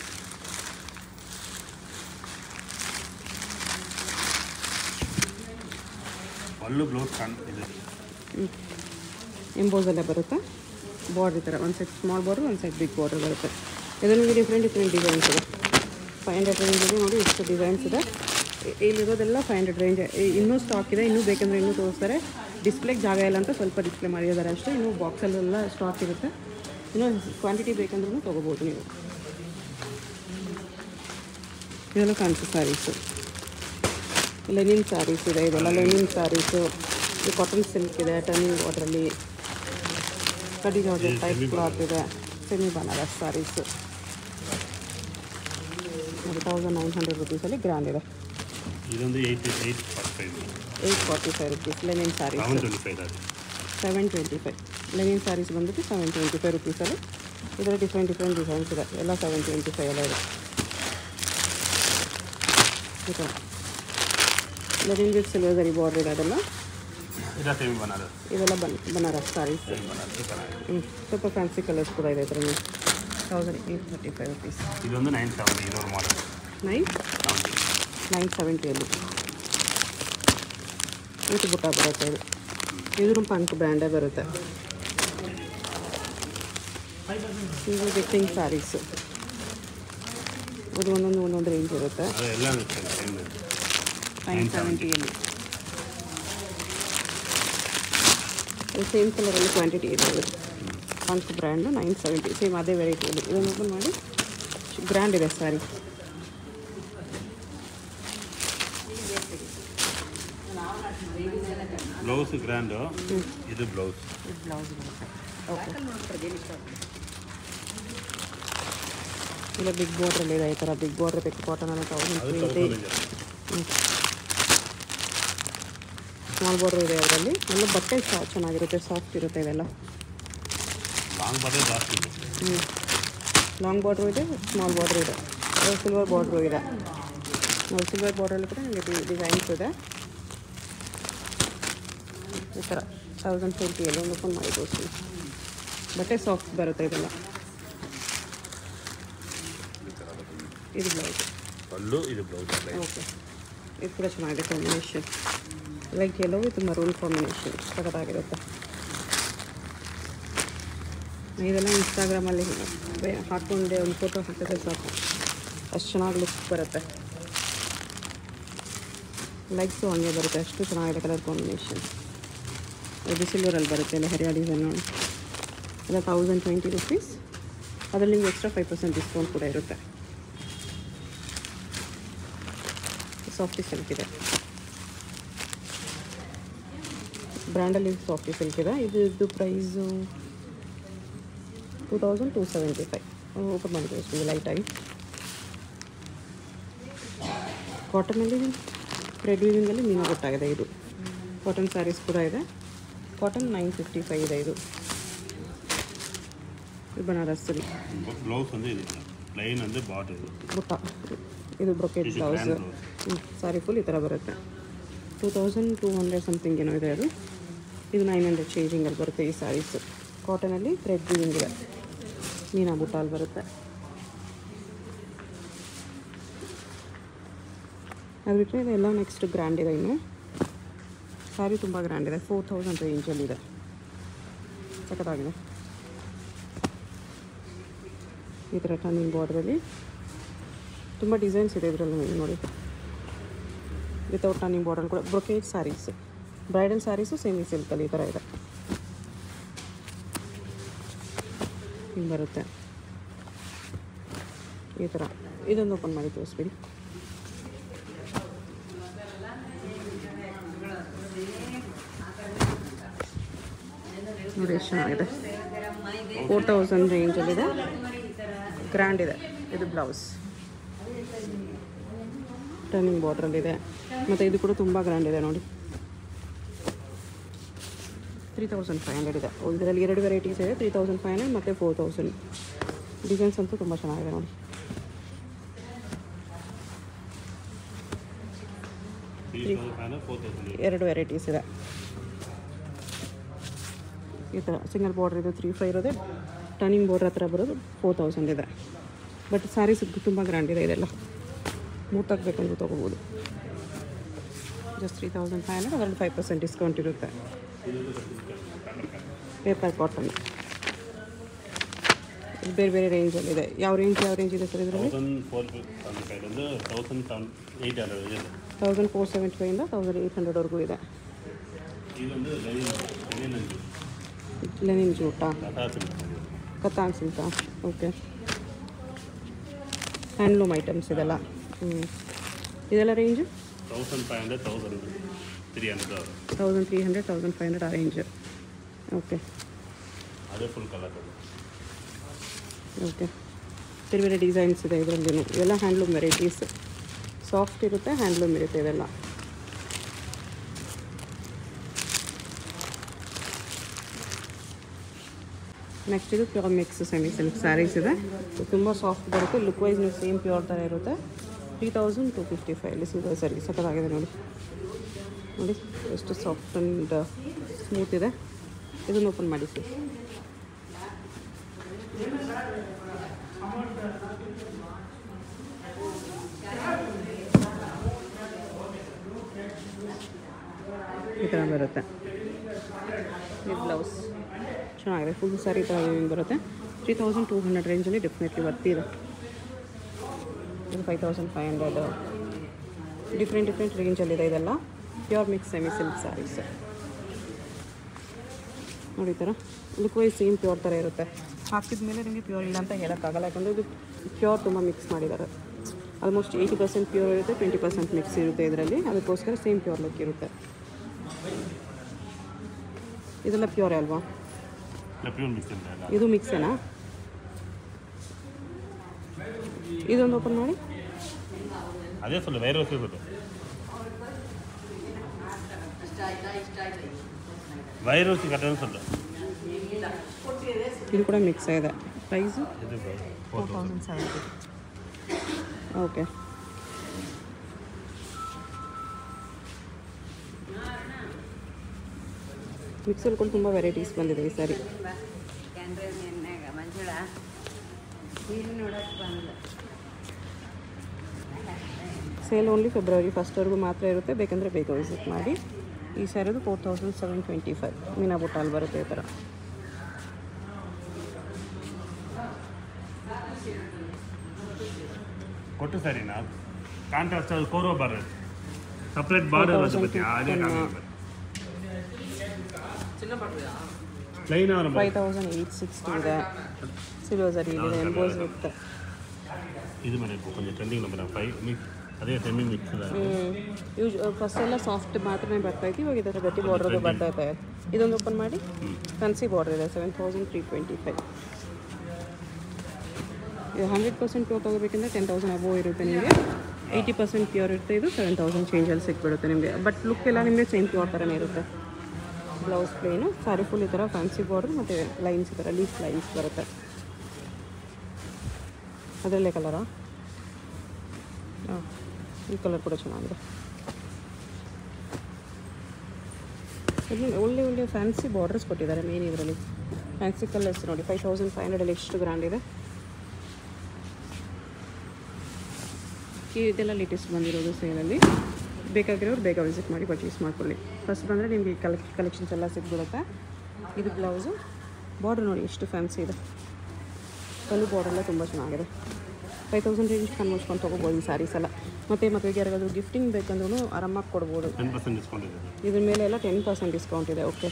ಅಲ್ಲೂ ಬ್ಲೌಸ್ ಕಾಣ್ ಇದೆ ಎಂಬೋಸಲ್ಲೇ ಬರುತ್ತೆ ಬಾರ್ಡ್ರ್ ಈ ಥರ ಒಂದು ಸೈಡ್ ಸ್ಮಾಲ್ ಬಾರ್ಡ್ರ್ ಒಂದು ಸೈಡ್ ಬಿಗ್ ಬಾರ್ಡ್ರ್ ಬರುತ್ತೆ ಇದರಲ್ಲಿ ಡಿಫ್ರೆಂಟ್ ಡಿಫ್ರೆಂಟ್ ಡಿಸೈನ್ಸ್ ಇದೆ ಫೈವ್ ಹಂಡ್ರೆಡ್ ರೇಂಜಲ್ಲಿ ನೋಡಿ ಇಷ್ಟು ಡಿಸೈನ್ಸ್ ಇದೆ ಇ- ಇಲ್ಲಿರೋದೆಲ್ಲ ಫೈವ್ ಹಂಡ್ರೆಡ್ ರೇಂಜ್ ಇನ್ನೂ ಸ್ಟಾಕ್ ಇದೆ ಇನ್ನೂ ಬೇಕಂದ್ರೆ ಇನ್ನೂ ತೋರಿಸ್ತಾರೆ ಡಿಸ್ಪ್ಲೇಗೆ ಜಾಗ ಇಲ್ಲ ಅಂತ ಸ್ವಲ್ಪ ಡಿಸ್ಪ್ಲೇ ಮಾಡಿದ್ದಾರೆ ಅಷ್ಟೇ ಇನ್ನೂ ಬಾಕ್ಸಲ್ಲೆಲ್ಲ ಸ್ಟಾಕ್ ಇರುತ್ತೆ ಇನ್ನೂ ಕ್ವಾಂಟಿಟಿ ಬೇಕಂದ್ರೂ ತೊಗೋಬೋದು ನೀವು ಇದೆಲ್ಲ ಫ್ಯಾನ್ಸಿ ಸ್ಯಾರೀಸು ಲೆನಿನ್ ಸ್ಯಾರೀಸ್ ಇದೆ ಇದೆಲ್ಲ ಲೆನಿನ್ ಸ್ಯಾರೀಸು ಇದು ಕಾಟನ್ ಸಿಲ್ಕ್ ಇದೆ ಟರ್ನಿಂಗ್ ವಾಟ್ರಲ್ಲಿ ಕಡಿ ಜಾರ್ಜೆಟ್ ಟೈಪ್ ಕ್ಲಾತ್ ಇದೆ semi Banaras saris thousand nine hundred ರುಪೀಸಲ್ಲಿ ಗ್ರ್ಯಾಂಡ್ ಇದೆ ಇದೊಂದು eight eight forty five eight forty five rupees linen saris seven twenty five ಅದು seven twenty five linen saris ಬಂದ್ಬಿಟ್ಟು ಸೆವೆನ್ ಟ್ವೆಂಟಿ ಫೈವ್ ರುಪೀಸಲ್ಲಿ ಇದರಲ್ಲಿ ಡಿಫ್ರೆಂಟ್ ಡಿಫ್ರೆಂಟ್ ಡಿಸೈನ್ಸ್ ಇದೆ ಎಲ್ಲ ಸೆವೆನ್ ಟ್ವೆಂಟಿ ಫೈವ್ ಎಲ್ಲ ಇದೆ ಈ ಥರ linen with silver zari border ಇದೆ ಅದೆಲ್ಲ ಇಲ್ಲ ಸೇಮ್ ಬನಾರಸ್ ಇದೆಲ್ಲ ಬನ್ ಬನಾರಸ್ ಸ್ಯಾರೀಸ್ ಸೇಮ್ ಬನಾರಸ್ ಚೆನ್ನಾಗಿದೆ ಹ್ಞೂ ಸ್ವಲ್ಪ ಫ್ಯಾನ್ಸಿ ಕಲರ್ಸ್ ಕೂಡ ಇದೆ ಇದರಲ್ಲಿ thousand eight thirty five rupees ಇದೊಂದು ನೈನ್ ಸೆವೆನ್ ಇನ್ನೂರು ಮಾಡಲ್ ನೈನ್ ಸೆವೆಂಟಿ ನೈನ್ ಸೆವೆಂಟಿಯಲ್ಲಿ ಇದು ಬುಟ್ಟ ಬರುತ್ತೆ ಇದು ಇದ್ರ ಪಂಕ್ ಬ್ರ್ಯಾಂಡೇ ಬರುತ್ತೆ ಇದು ವಿಕ್ಟಿಂಗ್ ಸ್ಯಾರೀಸು ಅದು ಒಂದೊಂದು ಒಂದೊಂದು ರೇಂಜ್ ಇರುತ್ತೆ ಅದು ಎಲ್ಲ ಸೇಮ್ ನೈನ್ ಸೆವೆಂಟಿಯಲ್ಲಿ ಸೇಮ್ ಕಲರಲ್ಲಿ ಕ್ವಾಂಟಿಟಿ ಇದೆ ಇದು punk brand nine seventy same ಅದೇ ವೆರೈಟಿಯಲ್ಲಿ ಇದನ್ನು ಓಪನ್ ಮಾಡಿ ಗ್ರ್ಯಾಂಡ್ ಇದೆ ಸ್ಯಾರಿ ಬ್ಲೌಸ್ ಗ್ರ್ಯಾಂಡು ಇದು ಬ್ಲೌಸ್ ಬ್ಲೌಸ್ ಬರುತ್ತೆ ಓಕೆ ಇಲ್ಲ ಬಿಗ್ ಬಾರ್ಡ್ರಲ್ಲಿ ಇದೆ ಈ ಥರ ಬಿಗ್ ಬಾರ್ಡ್ರ್ ಬೇಕು ಕಾಟನ್ ಎಲ್ಲ ತೌಸಂಡ್ ಅದು ಟ್ವೆಂಟಿ ತೌಸಂಡ್ ಸ್ಮಾಲ್ ಬಾರ್ಡ್ರ್ ಇದೆ ಅದರಲ್ಲಿ ಎಲ್ಲ ಬಟ್ಟೆ ಸಹ ಚೆನ್ನಾಗಿರುತ್ತೆ ಸಾಫ್ಟ್ ಇರುತ್ತೆ ಇದೆಲ್ಲ ಲಾಂಗ್ ಬಟ್ಟೆ ಜಾಸ್ತಿ ಇದೆ ಹ್ಞೂ ಲಾಂಗ್ ಬಾರ್ಡ್ರು ಇದೆ ಸ್ಮಾಲ್ ಬಾರ್ಡ್ರು ಇದೆ ಸಿಲ್ವರ್ ಬಾರ್ಡ್ರು ಇದೆ ಸಿಲ್ವರ್ ಬಾರ್ಡ್ರಲ್ಲಿ ಕೂಡ ನಿಮಗೆ ಡಿಸೈನ್ಸ್ ಇದೆ ಈ ಥರ ತೌಸಂಡ್ ಟ್ವೆಂಟಿಯಲ್ಲಿ ಒಂದು ಓಪನ್ ಮಾಡಿ ತೋರಿಸ್ತೀನಿ ಬಟ್ಟೆ ಸಾಫ್ಟ್ ಬರುತ್ತೆ ಇದೆಲ್ಲ ಇದು ಬ್ಲೌಸ್ ಅಲ್ಲೂ ಇದು ಬ್ಲೌಸ್ ಓಕೆ ಇದು ಕೂಡ ಚೆನ್ನಾಗಿದೆ combination like yellow with maroon combination ಸಖತ್ತಾಗಿರುತ್ತೆ ಇದೆಲ್ಲ ಇನ್ಸ್ಟಾಗ್ರಾಮಲ್ಲಿ ಬೆ- ಹಾಕ್ಕೊಂಡೆ ಒಂದು ಫೋಟೋ ಹಾಕಿದ್ರೆ ಸಾಕು ಅಷ್ಟು ಚೆನ್ನಾಗಿ ಲುಕ್ ಬರುತ್ತೆ ಲೈಕ್ಸು ಹಂಗೆ ಬರುತ್ತೆ ಅಷ್ಟು ಚೆನ್ನಾಗಿದೆ ಕಲರ್ ಕಾಂಬಿನೇಷನ್ ಇದು ಸಿಲ್ವರಲ್ಲಿ ಬರುತ್ತೆ ಎಲ್ಲ ಹೆರಿಯಾ ಡಿಸೈನ್ ನೋಡಿ ಎಲ್ಲ ತೌಸಂಡ್ ಟ್ವೆಂಟಿ ರುಪೀಸ್ ಅದರಲ್ಲಿ ನಿಮ್ಗೆ ಎಕ್ಸ್ಟ್ರಾ ಫೈವ್ ಪರ್ಸೆಂಟ್ ಡಿಸ್ಕೌಂಟ್ ಕೂಡ ಇರುತ್ತೆ ಸಾಫ್ಟಿ ಸಿಲ್ಕ್ ಇದೆ ಬ್ರ್ಯಾಂಡಲ್ಲಿ ಸಾಫ್ಟಿ ಸಿಲ್ಕ್ ಇದೆ ಇದು ಇದು price two thousand two seventy five open ಮಾಡಿ ತೋರಿಸ್ತೀವಿ ಲೈಟಾಗಿ ಕಾಟನಲ್ಲಿ ರೆಡ್ ವೀವಿಂಗಲ್ಲಿ ಮೀನು ಗೊತ್ತಾಗಿದೆ ಇದು ಕಾಟನ್ ಸ್ಯಾರೀಸ್ ಕೂಡ ಇದೆ ಕಾಟನ್ ನೈನ್ ಫಿಫ್ಟಿ ಫೈವ್ ಇದೆ ಇದು ಇದು ಬನಾರಸ್ಸಲ್ಲಿ ப்ளவுஸ் வந்து இது ப்ளைன் வந்து பார்டர் இது ಬುಟ್ಟ ಇದು brocade This is blouse grand blouse. Sari full ಈ ಥರ ಬರುತ್ತೆ two thousand two hundred something ಏನೋ ಇದೆ ಅದು ಇದು ನೈನ್ ಹಂಡ್ರೆಡ್ ಚೇಂಜಿಂಗಲ್ಲಿ ಬರುತ್ತೆ ಈ ಸ್ಯಾರೀಸ್ ಕಾಟನಲ್ಲಿ ರೆಡ್ ವೀವಿಂಗ್ ಇದೆ ಮೀನಾ ಬುಟ್ಟಾಲ್ ಬರುತ್ತೆ ಅದು ಬಿಟ್ಟರೆ ಇದೆಲ್ಲ ನೆಕ್ಸ್ಟ್ ಗ್ರ್ಯಾಂಡ್ ಇದೆ ಇನ್ನು ಸ್ಯಾರಿ ತುಂಬ ಗ್ರ್ಯಾಂಡ್ ಇದೆ ಫೋರ್ ತೌಸಂಡ್ ರೇಂಜಲ್ಲಿದೆ ಸಖತ್ತಾಗಿದೆ ಈ ಥರ ಟರ್ನಿಂಗ್ ಬಾರ್ಡ್ರಲ್ಲಿ ತುಂಬ ಡಿಸೈನ್ಸ್ ಇದೆ ಇದರಲ್ಲಿ ನೋಡಿ ವಿತೌಟ್ ಟರ್ನಿಂಗ್ ಬಾರ್ಡರ್ ಕೂಡ brocade saris bridal saris semi ಸಿಲ್ಕಲ್ಲಿ ಈ ಥರ ಇದೆ ಹಿಂಗೆ ಬರುತ್ತೆ ಈ ಥರ ಇದೊಂದು ಓಪನ್ ಮಾಡಿ ತೋರಿಸ್ಬಿಡಿ ನೋಡಿ ಎಷ್ಟು ಚೆನ್ನಾಗಿದೆ ಫೋರ್ ತೌಸಂಡ್ ರೇಂಜಲ್ಲಿದೆ ಗ್ರ್ಯಾಂಡ್ ಇದೆ ಇದು ಬ್ಲೌಸ್ ಟರ್ನಿಂಗ್ ಬಾರ್ಡ್ರಲ್ಲಿದೆ ಮತ್ತು ಇದು ಕೂಡ ತುಂಬ ಗ್ರ್ಯಾಂಡ್ ಇದೆ ನೋಡಿ ತ್ರೀ ತೌಸಂಡ್ ಫೈವ್ ಹಂಡ್ರೆಡ್ ಇದೆ ಇದರಲ್ಲಿ ಎರಡು ವೆರೈಟೀಸ್ ಇದೆ ತ್ರೀ ತೌಸಂಡ್ ಫೈವ್ ಹಂಡ್ರೆಡ್ ಮತ್ತು ಫೋರ್ ತೌಸಂಡ್ ಡಿಸೈನ್ಸ್ ಅಂತೂ ತುಂಬ ಚೆನ್ನಾಗಿದೆ ನೋಡಿ three thousand five four thousand ಎರಡು ವೆರೈಟೀಸ್ ಇದೆ ಈ ಥರ ಸಿಂಗಲ್ ಬಾರ್ಡ್ರ್ ಇದೆ ತ್ರೀ ಫೈವ್ ಇರೋದೆ ಟರ್ನಿಂಗ್ ಬಾರ್ಡ್ರ್ ಹತ್ರ ಬರೋದು ಫೋರ್ ತೌಸಂಡ್ ಇದೆ ಬಟ್ ಸ್ಯಾರೀಸ್ ತುಂಬ ಗ್ರ್ಯಾಂಡ್ ಇದೆ ಇದೆಲ್ಲ ಮೂತಾಗಬೇಕಂದ್ರೂ ತೊಗೋಬೋದು just three thousand five hundred ಅದರಲ್ಲಿ ಫೈವ್ ಪರ್ಸೆಂಟ್ ಡಿಸ್ಕೌಂಟ್ ಇರುತ್ತೆ ಪೇಪರ್ ಕಾಟನ್ ಬೇರೆ ಬೇರೆ ರೇಂಜಲ್ಲಿದೆ ಯಾವ ರೇಂಜ್ ಯಾವ ರೇಂಜ್ ಇದೆ ಸರ್ ಇದರಲ್ಲಿ தௌசண்ட் ஃபோர் செவன்டி ஃபைவ்லேருந்து தௌசண்ட் செவன் எயிட் ஹண்ட்ரட் வரைக்கும் இருக்கு. ತೌಸಂಡ್ ಫೋರ್ ಸೆವೆಂಟಿ ಫೈವಿಂದ ತೌಸಂಡ್ ಏಯ್ಟ್ ಹಂಡ್ರೆಡ್ವರೆಗೂ ಇದೆ இது வந்து லெனின் லெனின் அஞ்சு ಲೆನಿನ್ ಜೂಟಾ கதா சில்க் ಕತ್ತಾನ್ ಸಿಲ್ಕ ಓಕೆ ಹ್ಯಾಂಡ್ಲೂಮ್ ಐಟಮ್ಸ್ ಇದೆಲ್ಲ ಹ್ಞೂ ಇದೆಲ್ಲ range thousand five hundred thousand three hundred வரும் thousand three hundred thousand five hundred ಆ ರೇಂಜ್ ಓಕೆ அதே ஃபுல் கலர் ಓಕೆ ಬೇರೆ ಬೇರೆ ಡಿಸೈನ್ಸ್ ಇದೆ ಇದರಲ್ಲಿ ಇವೆಲ್ಲ ಹ್ಯಾಂಡ್ಲೂಮ್ ವೆರೈಟೀಸ್ ಸಾಫ್ಟ್ ಇರುತ್ತೆ ಹ್ಯಾಂಡ್ಲೂಮ್ ಇರುತ್ತೆ ಇದೆಲ್ಲ ನೆಕ್ಸ್ಟ್ ಇದು pure mix semi silk saris ಇದೆ ತುಂಬ ಸಾಫ್ಟ್ ಬರುತ್ತೆ ಲುಕ್ ವೈಸ್ ನೀವು ಸೇಮ್ ಪ್ಯೂರ್ ಥರ ಇರುತ್ತೆ ತ್ರೀ ತೌಸಂಡ್ ಟು ಫಿಫ್ಟಿ ಫೈವಲ್ಲಿ ಸಿಂಗಲ್ ಸರಿ ಸಖತ್ತಾಗಿದೆ ನೋಡಿ ನೋಡಿ ಎಷ್ಟು ಸಾಫ್ಟ್ ಆ್ಯಂಡ್ ಸ್ಮೂತ್ ಇದೆ ಇದನ್ನು ಓಪನ್ ಮಾಡಿ ಸರ್ ಈ ಥರ ಬರುತ್ತೆ ಇದು ಬ್ಲೌಸ್ ಚೆನ್ನಾಗಿದೆ ಫುಲ್ ಸ್ಯಾರಿ ಥರ ಹಿಂಗೆ ಬರುತ್ತೆ ತ್ರೀ ತೌಸಂಡ್ ಟೂ ಹಂಡ್ರೆಡ್ ರೇಂಜಲ್ಲಿ ಡೆಫಿನೆಟ್ಲಿ ಬರ್ತಿದೆ ಇದು five thousand five hundred different different ರೇಂಜಲ್ಲಿದೆ ಇದೆಲ್ಲ pure mix semi silk saris ನೋಡಿ ಈ ಥರ ಲುಕ್ ವೈಸ್ ಸೇಮ್ ಪ್ಯೂರ್ ಥರ ಇರುತ್ತೆ ಹಾಕಿದ ಮೇಲೆ ನಿಮಗೆ ಪ್ಯೂರ್ ಇಲ್ಲ ಅಂತ ಹೇಳೋಕ್ಕಾಗಲ್ಲ ಯಾಕಂದರೆ ಇದು ಪ್ಯೂರ್ ತುಂಬ ಮಿಕ್ಸ್ ಮಾಡಿದ್ದಾರೆ ಆಲ್ಮೋಸ್ಟ್ ಏಯ್ಟಿ ಪರ್ಸೆಂಟ್ ಪ್ಯೂರ್ ಇರುತ್ತೆ ಟ್ವೆಂಟಿ ಪರ್ಸೆಂಟ್ ಮಿಕ್ಸ್ ಇರುತ್ತೆ ಇದರಲ್ಲಿ ಅದಕ್ಕೋಸ್ಕರ ಸೇಮ್ ಪ್ಯೂರ್ ಲುಕ್ ಇರುತ್ತೆ ಇದೆಲ್ಲ ಪ್ಯೂರ್ ಅಲ್ವಾ இல்லை பியூர் மிக்ஸ் இல்லை ಇದು ಮಿಕ್ಸೇನಾ ಇದೊಂದು ಓಪನ್ ಮಾಡಿ அதே சொல்லு வேறு வருஷம் சொல்லு வயிறு வச்சு கட்டணும்னு சொல்லு ಇದು ಕೂಡ ಮಿಕ್ಸ್ ಇದೆ ಪ್ರೈಸು இது ಫೋರ್ ತೌಸಂಡ್ ಸೆವೆಂಟಿ ಓಕೆ ಮಿಕ್ಸಲ್ಲಿ ಕೂಡ ತುಂಬ ವೆರೈಟೀಸ್ ಬಂದಿದೆ ಈ ಸಾರಿ ಮಂಜುಳ ನೀನು ನೋಡಕ್ಕೆ ಬಂದ ಸೇಲ್ ಓನ್ಲಿ ಫೆಬ್ರವರಿ ಫಸ್ಟ್ವರೆಗೂ ಮಾತ್ರ ಇರುತ್ತೆ ಬೇಕಂದರೆ ಬೇಗ ವಿಸಿಟ್ ಮಾಡಿ ಈ ಸ್ಯಾರಿದು four thousand seven twenty five ಮೀನಾ ಬುಟ್ಟಾಲ್ ಬರುತ್ತೆ ಈ ಥರ ಕೊಟ್ಟು ಸರಿನಾ ಕಾಂಟ್ರಾಸ್ಟ್ ಅದು ಕೋರೋ ಬರುತ್ತೆ ಸಪ್ರೇಟ್ ಬಾರ್ಡರ್ ಅದು ಬತ್ತಿ ಅದೇ ಪ್ಲೈನ್ ಅವರ ಫೈವ್ ತೌಸಂಡ್ ಏಯ್ಟ್ ಸಿಕ್ಸ್ಟಿ ಇದೆ ಸಿಲ್ವರ್ ಜರಿ ಇದೆ ಎಂಬೋಸ್ ವಿತ್ இது மாதிரி இருக்கும் கொஞ்சம் ட்ரெண்டிங் நம்பர் ஃபைவ் மிக்ஸ் அதே செமி மிக்ஸ் தான் ಯೂಸ್ ಫಸ್ಟ್ ಎಲ್ಲ ಸಾಫ್ಟ್ ಮಾತ್ರನೇ ಬರ್ತಾ ಇತ್ತು ಇವಾಗ ಇದರ ಗಟ್ಟಿ ಬಾರ್ಡ್ರದು ಬರ್ತಾ ಇದೆ ಇದೊಂದು ಓಪನ್ ಮಾಡಿ ಫ್ಯಾನ್ಸಿ ಬಾರ್ಡರ್ ಇದೆ seven thousand three twenty five ಇದು ಹಂಡ್ರೆಡ್ ಪರ್ಸೆಂಟ್ ಪ್ಯೂರ್ ತೊಗೋಬೇಕಂದ್ರೆ ಟೆನ್ ತೌಸಂಡ್ ಅಬೋವ್ ಇರುತ್ತೆ ನಿಮಗೆ ಏಯ್ಟಿ ಪರ್ಸೆಂಟ್ ಪ್ಯೂರ್ ಇರುತ್ತೆ ಇದು ಸೆವೆನ್ ತೌಸಂಡ್ ಚೇಂಜಲ್ಲಿ ಸಿಕ್ಬಿಡುತ್ತೆ ನಿಮಗೆ ಬಟ್ ಲುಕ್ ಎಲ್ಲ ನಿಮಗೆ ಸೇಮ್ ಪ್ಯೂರ್ ಥರನೇ ಇರುತ್ತೆ ಬ್ಲೌಸ್ ಪ್ಲೇನು ಸ್ಯಾರಿ ಫುಲ್ ಈ ಥರ ಫ್ಯಾನ್ಸಿ ಬಾರ್ಡ್ರ್ ಮತ್ತು ಲೈನ್ಸ್ ಈ ಥರ ಲೀಫ್ ಲೈನ್ಸ್ ಬರುತ್ತೆ ಅದರಲ್ಲೇ ಕಲರಾ ಹಾಂ ಈ ಕಲರ್ ಕೂಡ ಚೆನ್ನಾಗಿದೆ ಇಲ್ಲಿ ಒಳ್ಳೆ ಒಳ್ಳೆ ಫ್ಯಾನ್ಸಿ ಬಾರ್ಡರ್ಸ್ ಕೊಟ್ಟಿದ್ದಾರೆ ಮೇನ್ ಇದರಲ್ಲಿ ಫ್ಯಾನ್ಸಿ ಕಲರ್ಸ್ ನೋಡಿ ಫೈವ್ ತೌಸಂಡ್ ಫೈವ್ ಹಂಡ್ರೆಡಲ್ಲಿ ಎಷ್ಟು ಗ್ರ್ಯಾಂಡ್ ಇದೆ ಇದೆಲ್ಲ ಲೇಟೆಸ್ಟ್ ಬಂದಿರೋದು ಸೇಲಲ್ಲಿ ಬೇಕಾಗಿರೋರು ಬೇಗ ವಿಸಿಟ್ ಮಾಡಿ ಪರ್ಚೇಸ್ ಮಾಡ್ಕೊಳ್ಳಿ ಫಸ್ಟ್ ಬಂದರೆ ನಿಮಗೆ ಕಲೆಕ್ ಕಲೆಕ್ಷನ್ಸ್ ಎಲ್ಲ ಸಿಗ್ಬಿಡುತ್ತೆ ಇದು ಬ್ಲೌಸು ಬಾರ್ಡರ್ ನೋಡಿ ಎಷ್ಟು ಫ್ಯಾನ್ಸಿ ಇದೆ ಕಲ್ಲು ಬಾರ್ಡರ್ ಎಲ್ಲ ತುಂಬ ಚೆನ್ನಾಗಿದೆ ಫೈವ್ ತೌಸಂಡ್ ರೇಂಜ್ ಕನ್ವರ್ಸ್ಕೊಂಡು ತೊಗೋಬೋದು ಈ ಸ್ಯಾರೀಸ್ ಎಲ್ಲ ಮತ್ತು ಮದುವೆಗೆ ಯಾರಿಗಾದ್ರೂ ಗಿಫ್ಟಿಂಗ್ ಬೇಕಂದ್ರೂ ಆರಾಮಾಗಿ ಕೊಡ್ಬೋದು ಟೆನ್ ಪರ್ಸೆಂಟ್ ಡಿಸ್ಕೌಂಟ್ ಇದೆ ಇದ್ರ ಮೇಲೆ ಎಲ್ಲ ಟೆನ್ ಪರ್ಸೆಂಟ್ ಡಿಸ್ಕೌಂಟ್ ಇದೆ ಓಕೆ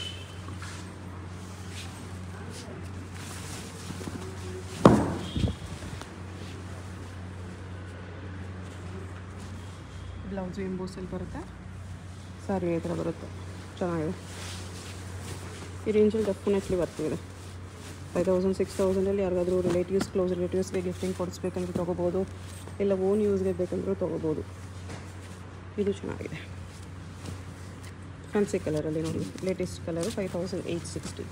ಬ್ಲೌಸು ಎಂಬೋಸಲ್ಲಿ ಬರುತ್ತೆ ಸಾರಿ ಈ ಥರ ಬರುತ್ತೆ ಚೆನ್ನಾಗಿದೆ ಈ ರೇಂಜಲ್ಲಿ ಡೆಫಿನೆಟ್ಲಿ ಬರ್ತಿದೆ ಫೈವ್ ತೌಸಂಡ್ ಸಿಕ್ಸ್ ತೌಸಂಡಲ್ಲಿ ಯಾರಿಗಾದ್ರೂ ರಿಲೇಟಿವ್ಸ್ ಕ್ಲೋಸ್ ರಿಲೇಟಿವ್ಸ್ಗೆ ಗಿಫ್ಟಿಂಗ್ ಕೊಡಿಸ್ಬೇಕಂದ್ರೆ ತೊಗೋಬೋದು ಇಲ್ಲ ಓನ್ ಯೂಸ್ಗೆ ಬೇಕಂದ್ರೂ ತೊಗೋಬೋದು ಇದು ಚೆನ್ನಾಗಿದೆ ಫ್ಯಾನ್ಸಿ ಕಲರಲ್ಲಿ ನೋಡಿ latest colour five thousand eight sixty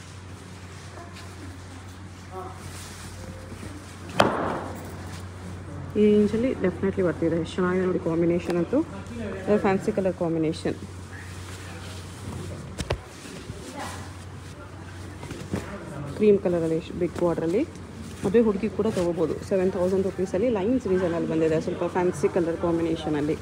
ಈ ರೇಂಜಲ್ಲಿ ಡೆಫಿನೆಟ್ಲಿ ಬರ್ತಿದೆ ಎಷ್ಟು ಚೆನ್ನಾಗಿದೆ ನೋಡಿ ಕಾಂಬಿನೇಷನ್ ಅಂತೂ ಫ್ಯಾನ್ಸಿ ಕಲರ್ ಕಾಂಬಿನೇಷನ್ ಕ್ರೀಮ್ ಕಲರಲ್ಲಿ ಬಿಗ್ ಬಾರ್ಡ್ರಲ್ಲಿ ಮದುವೆ ಹುಡುಗಿ ಕೂಡ ತೊಗೋಬೋದು ಸೆವೆನ್ ತೌಸಂಡ್ ರುಪೀಸಲ್ಲಿ ಲೈನ್ಸ್ ರೀಸನಲ್ಲಿ ಬಂದಿದೆ ಸ್ವಲ್ಪ ಫ್ಯಾನ್ಸಿ ಕಲರ್ ಕಾಂಬಿನೇಷನಲ್ಲಿ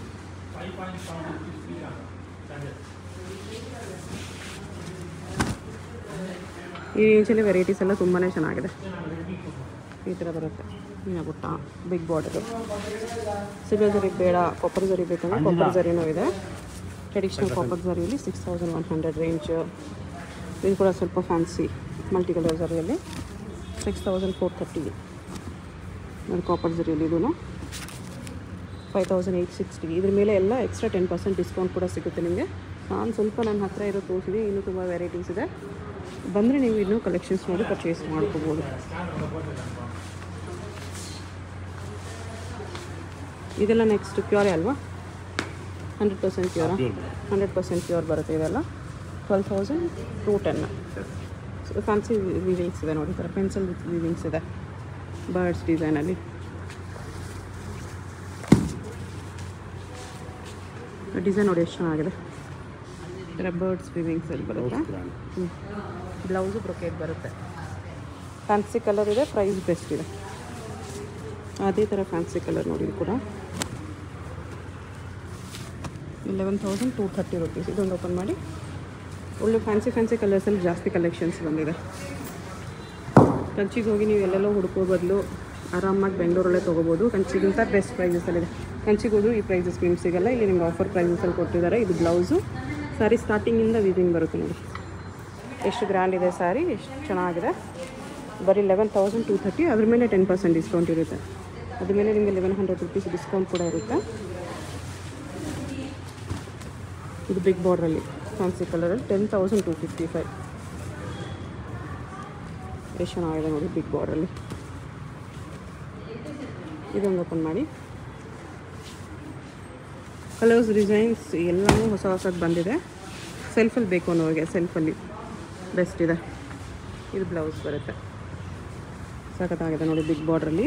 ಈ ರೇಂಜಲ್ಲಿ ವೆರೈಟೀಸ್ ಎಲ್ಲ ತುಂಬಾ ಚೆನ್ನಾಗಿದೆ ಈ ಥರ ಬರುತ್ತೆ ಮೀನ ಬುಟ್ಟ ಬಿಗ್ ಬಾರ್ಡರು ಸಿಲ್ವರ್ ಜರಿ ಬೇಡ ಕೊಪ್ಪರ್ ಜರಿ ಬೇಕಂದ್ರೆ ಕೊಪ್ಪರ್ ಜರಿನೂ ಇದೆ ಟ್ರೆಡಿಷ್ನಲ್ ಕಾಪರ್ ಜರಿಯಲ್ಲಿ six thousand one hundred range ಇದು ಕೂಡ ಸ್ವಲ್ಪ ಫ್ಯಾನ್ಸಿ ಮಲ್ಟಿ ಕಲರ್ ಜರಿಯಲ್ಲಿ ಸಿಕ್ಸ್ ತೌಸಂಡ್ ಫೋರ್ ಥರ್ಟಿ ನೋಡಿ ಕಾಪರ್ ಜರಿಯಲ್ಲಿ ಇದೂ ಫೈವ್ ತೌಸಂಡ್ ಏಯ್ಟ್ ಸಿಕ್ಸ್ಟಿ ಇದ್ರ ಮೇಲೆ ಎಲ್ಲ ಎಕ್ಸ್ಟ್ರಾ ಟೆನ್ ಪರ್ಸೆಂಟ್ ಡಿಸ್ಕೌಂಟ್ ಕೂಡ ಸಿಗುತ್ತೆ ನಿಮಗೆ ನಾನು ಸ್ವಲ್ಪ ನನ್ನ ಹತ್ರ ಇರೋ ತೋರಿಸಿದೆ ಇನ್ನೂ ತುಂಬ ವೆರೈಟೀಸ್ ಇದೆ ಬಂದರೆ ನೀವು ಇನ್ನೂ ಕಲೆಕ್ಷನ್ಸ್ ನೋಡಿ ಪರ್ಚೇಸ್ ಮಾಡ್ಕೋಬೋದು ಇದೆಲ್ಲ ನೆಕ್ಸ್ಟ್ ಪ್ಯೂರೇ ಅಲ್ವಾ ಹಂಡ್ರೆಡ್ ಪರ್ಸೆಂಟ್ ಪ್ಯೂರಾ ಹಂಡ್ರೆಡ್ ಪರ್ಸೆಂಟ್ ಪ್ಯೂರ್ ಬರುತ್ತೆ ಇದೆಲ್ಲ twelve thousand two ten fancy weavings ಇದೆ ನೋಡಿ ಥರ ಪೆನ್ಸಿಲ್ ವಿವಿಂಗ್ಸ್ ಇದೆ ಬರ್ಡ್ಸ್ ಡಿಸೈನಲ್ಲಿ ಡಿಸೈನ್ ನೋಡಿ ಎಷ್ಟು ಚೆನ್ನಾಗಿದೆ ಈ ಥರ ಬರ್ಡ್ಸ್ ವಿವಿಂಗ್ಸ್ ಅಲ್ಲಿ ಬರುತ್ತೆ ಬ್ಲೌಸು ಬ್ರೊಕೇಟ್ ಬರುತ್ತೆ ಫ್ಯಾನ್ಸಿ ಕಲರ್ ಇದೆ ಪ್ರೈಸ್ ಬೆಸ್ಟ್ ಇದೆ ಅದೇ ಥರ ಫ್ಯಾನ್ಸಿ ಕಲರ್ ನೋಡಿ ಇದು ಕೂಡ eleven thousand two thirty rupees ಇದೊಂದು ಓಪನ್ ಮಾಡಿ ಒಳ್ಳೆ ಫ್ಯಾನ್ಸಿ ಫ್ಯಾನ್ಸಿ ಕಲರ್ಸಲ್ಲಿ ಜಾಸ್ತಿ ಕಲೆಕ್ಷನ್ಸ್ ಬಂದಿದೆ ಕಂಚಿಗೆ ಹೋಗಿ ನೀವು ಎಲ್ಲೆಲ್ಲೋ ಹುಡುಕೋ ಬದಲು ಆರಾಮಾಗಿ ಬೆಂಗಳೂರಲ್ಲೇ ತೊಗೋಬೋದು ಕಂಚಿಗಿಂತ ಬೆಸ್ಟ್ ಪ್ರೈಸಸಲ್ಲಿದೆ ಕಂಚಿಗೆ ಹೋದ್ರು ಈ ಪ್ರೈಸಸ್ ನಿಮ್ಗೆ ಸಿಗಲ್ಲ ಇಲ್ಲಿ ನಿಮ್ಗೆ ಆಫರ್ ಪ್ರೈಸಸಲ್ಲಿ ಕೊಟ್ಟಿದ್ದಾರೆ ಇದು ಬ್ಲೌಸು ಸ್ಯಾರಿ ಸ್ಟಾರ್ಟಿಂಗಿಂದ ವಿವಿಂಗ್ ಬರುತ್ತೆ ನೋಡಿ ಎಷ್ಟು ಗ್ರ್ಯಾಂಡ್ ಇದೆ ಸ್ಯಾರಿ ಎಷ್ಟು ಚೆನ್ನಾಗಿದೆ ಬರೀ ಲೆವೆನ್ ತೌಸಂಡ್ ಟೂ ಥರ್ಟಿ ಅದ್ರ ಮೇಲೆ ಟೆನ್ ಪರ್ಸೆಂಟ್ ಡಿಸ್ಕೌಂಟ್ ಇರುತ್ತೆ ಅದ್ರ ಮೇಲೆ ನಿಮಗೆ ಲೆವೆನ್ ಹಂಡ್ರೆಡ್ ರುಪೀಸ್ ಡಿಸ್ಕೌಂಟ್ ಕೂಡ ಇರುತ್ತೆ ಇದು ಬಿಗ್ ಬಾರ್ಡ್ರಲ್ಲಿ ಫ್ಯಾನ್ಸಿ ಕಲರಲ್ಲಿ ten thousand two fifty five ಎಷ್ಟು ಚೆನ್ನಾಗಿದೆ ನೋಡಿ ಬಿಗ್ ಬಾರ್ಡ್ರಲ್ಲಿ ಇದೊಂದು ಓಪನ್ ಮಾಡಿ ಕಲರ್ಸ್ ಡಿಸೈನ್ಸ್ ಎಲ್ಲನೂ ಹೊಸ ಹೊಸದು ಬಂದಿದೆ ಸೆಲ್ಫಲ್ಲಿ ಬೇಕು ಅನ್ನೋರಿಗೆ ಸೆಲ್ಫಲ್ಲಿ ಬೆಸ್ಟ್ ಇದೆ ಇದು ಬ್ಲೌಸ್ ಬರುತ್ತೆ ಸಖತ್ತಾಗಿದೆ ನೋಡಿ ಬಿಗ್ ಬಾರ್ಡ್ರಲ್ಲಿ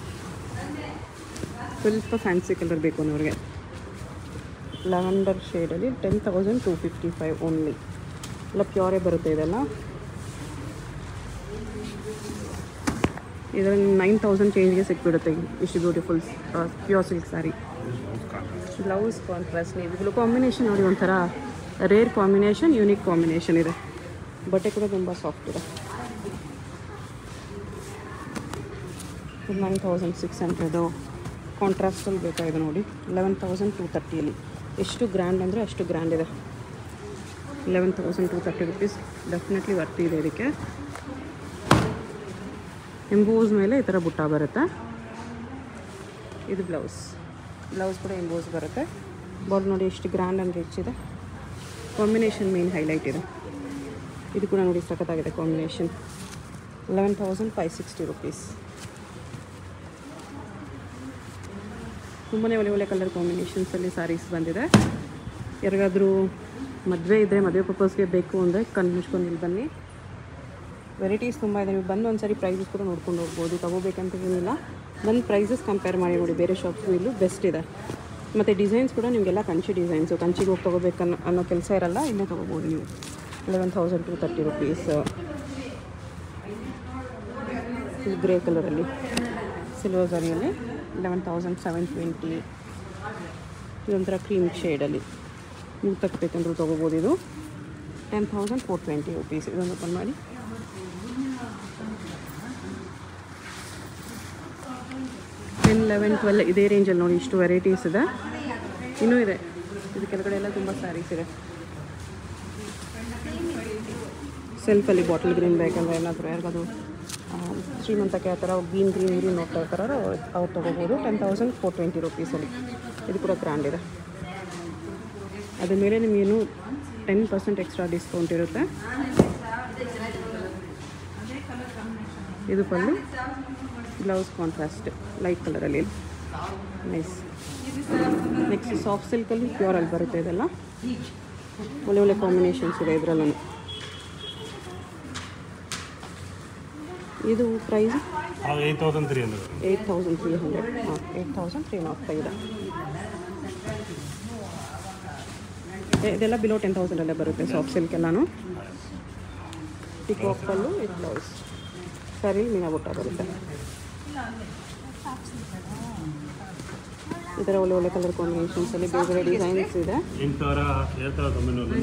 ಸ್ವಲ್ಪ ಫ್ಯಾನ್ಸಿ ಕಲರ್ ಬೇಕು ಅನ್ನೋರಿಗೆ ಲ್ಯಾವೆಂಡರ್ ಶೇಡಲ್ಲಿ ten thousand two fifty five only ಎಲ್ಲ ಪ್ಯೂರೇ ಬರುತ್ತೆ ಇದೆಲ್ಲ ಇದರಲ್ಲಿ ನೈನ್ ತೌಸಂಡ್ ಚೇಂಜ್ಗೆ ಸಿಕ್ಬಿಡುತ್ತೆ ಇಷ್ಟು beautiful pure silk sari blouse contrast ಇವುಗಳು ಕಾಂಬಿನೇಷನ್ ನೋಡಿ ಒಂಥರ ರೇರ್ ಕಾಂಬಿನೇಷನ್ ಯೂನಿಕ್ ಕಾಂಬಿನೇಷನ್ ಇದೆ ಬಟ್ಟೆ ಕೂಡ ತುಂಬ ಸಾಫ್ಟ್ ಇದೆ ನೈನ್ ತೌಸಂಡ್ ಸಿಕ್ಸ್ ಹಂಡ್ರೆಡು ಕಾಂಟ್ರಾಸ್ಟಲ್ಲಿ ಬೇಕಾಗಿದೆ ನೋಡಿ ಲೆವೆನ್ ತೌಸಂಡ್ ಟೂ ತರ್ಟಿಯಲ್ಲಿ ಎಷ್ಟು ಗ್ರ್ಯಾಂಡ್ ಅಂದರೆ ಅಷ್ಟು ಗ್ರ್ಯಾಂಡ್ ಇದೆ eleven thousand two thirty rupees definitely worthy ಇದೆ ಇದಕ್ಕೆ ಎಂಬೋಸ್ ಮೇಲೆ ಈ ಥರ ಬುಟ್ಟ ಬರುತ್ತೆ ಇದು ಬ್ಲೌಸ್ ಬ್ಲೌಸ್ ಕೂಡ ಎಂಬೋಸ್ ಬರುತ್ತೆ ಬಾಲ್ ನೋಡಿ ಎಷ್ಟು ಗ್ರ್ಯಾಂಡ್ ಆ್ಯಂಡ್ ರಿಚ್ ಇದೆ ಕಾಂಬಿನೇಷನ್ ಮೇನ್ ಹೈಲೈಟ್ ಇದೆ ಇದು ಕೂಡ ನೋಡಿ ಸಖತ್ತಾಗಿದೆ combination eleven thousand five sixty rupees ತುಂಬಾ ಒಳ್ಳೆ ಒಳ್ಳೆ ಕಲರ್ ಕಾಂಬಿನೇಷನ್ಸಲ್ಲಿ ಸ್ಯಾರೀಸ್ ಬಂದಿದೆ ಯಾರಿಗಾದರೂ ಮದುವೆ ಇದ್ದರೆ ಮದುವೆ ಪರ್ಪಸ್ಗೆ ಬೇಕು ಅಂದರೆ ಕಣ್ಣು ಮುಚ್ಕೊಂಡು ಇಲ್ಲಿ ಬನ್ನಿ ವೆರೈಟೀಸ್ ತುಂಬ ಇದೆ ನೀವು ಬಂದು ಒಂದ್ಸರಿ ಪ್ರೈಸಸ್ ಕೂಡ ನೋಡ್ಕೊಂಡು ಹೋಗ್ಬೋದು ತೊಗೋಬೇಕಂತ ಏನಿಲ್ಲ ಬಂದು ಪ್ರೈಸಸ್ ಕಂಪೇರ್ ಮಾಡಿ ನೋಡಿ ಬೇರೆ ಶಾಪ್ಸ್ಗೂ ಇಲ್ಲೂ ಬೆಸ್ಟ್ ಇದೆ ಮತ್ತು ಡಿಸೈನ್ಸ್ ಕೂಡ ನಿಮಗೆಲ್ಲ ಕಂಚಿ ಡಿಸೈನ್ಸು ಕಂಚಿಗೆ ಹೋಗಿ ತೊಗೋಬೇಕನ್ನೋ ಅನ್ನೋ ಕೆಲಸ ಇರಲ್ಲ ಇಲ್ಲೇ ತೊಗೋಬೋದು ನೀವು eleven thousand two thirty rupees grey ಕಲರಲ್ಲಿ ಸಿಲ್ವರ್ ಝರಿಯಲ್ಲಿ ಲೆವೆನ್ ತೌಸಂಡ್ ಸೆವೆನ್ ಟ್ವೆಂಟಿ ಇದೊಂಥರ ಕ್ರೀಮ್ ಶೇಡಲ್ಲಿ ನೀವು ತಕ್ಕಬೇಕಂದ್ರೂ ತೊಗೋಬೋದು ಇದು ten thousand four twenty rupees ಇದೊಂದು ಓಪನ್ ಮಾಡಿ ಟೆನ್ ಲೆವೆನ್ ಟ್ವೆಲ್ ಇದೇ ರೇಂಜಲ್ಲಿ ನೋಡಿ ಇಷ್ಟು ವೆರೈಟೀಸ್ ಇದೆ ಇನ್ನೂ ಇದೆ ಇದು ಕೆಳಗಡೆ ಎಲ್ಲ ತುಂಬ ಸ್ಯಾರೀಸ್ ಇದೆ ಸೆಲ್ಫಲ್ಲಿ ಬಾಟಲ್ ಗ್ರೀನ್ ಬೇಕಂದ್ರೆ ಏನಾದರೂ ಯಾರಿಗಾದ್ರು ಆ, ಶ್ರೀಮಂತಕ್ಕೆ ಆ ಥರ ಗ್ರೀನ್ ಗ್ರೀನ್ ಗ್ರೀನ್ ನೋಡ್ತಾ ಇರ್ತಾರೋ ಅವ್ರು ತೊಗೋಬೋದು ಟೆನ್ ತೌಸಂಡ್ ಫೋರ್ ಟ್ವೆಂಟಿ ರುಪೀಸಲ್ಲಿ ಇದು ಕೂಡ ಬ್ರ್ಯಾಂಡ್ ಇದೆ ಅದ್ರ ಮೇಲೆ ನಿಮಗೇನು ಟೆನ್ ಪರ್ಸೆಂಟ್ ಎಕ್ಸ್ಟ್ರಾ ಡಿಸ್ಕೌಂಟ್ ಇರುತ್ತೆ ಇದು ಪಲ್ಲು ಬ್ಲೌಸ್ ಕಾಂಟ್ರಾಸ್ಟ್ ಲೈಟ್ ಕಲರಲ್ಲಿ ನೈಸ್ ನೆಕ್ಸ್ಟ್ ಸಾಫ್ಟ್ ಸಿಲ್ಕಲ್ಲಿ ಪ್ಯೂರಲ್ಲಿ ಬರುತ್ತೆ ಇದೆಲ್ಲ ಒಳ್ಳೆ ಒಳ್ಳೆ ಕಾಂಬಿನೇಷನ್ಸ್ ಇದೆ ಇದರಲ್ಲೂ ಇದು price eight thousand three hundred eight thousand three hundred ಹಾಂ eight thousand three naught five ಇದೆ ಇ- ಇದೆಲ್ಲ ಬಿಲೋ ಟೆನ್ ತೌಸಂಡಲ್ಲೇ ಬರುತ್ತೆ ಸಾಫ್ಟ್ ಸಿಲ್ಕ್ ಎಲ್ಲಾನು ಪಿಕಾಕ್ ಪಲ್ಲು ಇದು ಬ್ಲೌಸ್ ಸರಿ ಮೀನಾ ಬುಟ್ಟ ಬರುತ್ತೆ ಈ ಥರ ಒಳ್ಳೆ ಒಳ್ಳೆ ಕಲರ್ ಕಾಂಬಿನೇಷನ್ಸಲ್ಲಿ ಬೇರೆ ಬೇರೆ ಡಿಸೈನ್ಸ್ ಇದೆ ಎಂಟು ಸಾವಿರ ಎರಡು ಸಾವಿರದ ಒಂಬೈನೂರು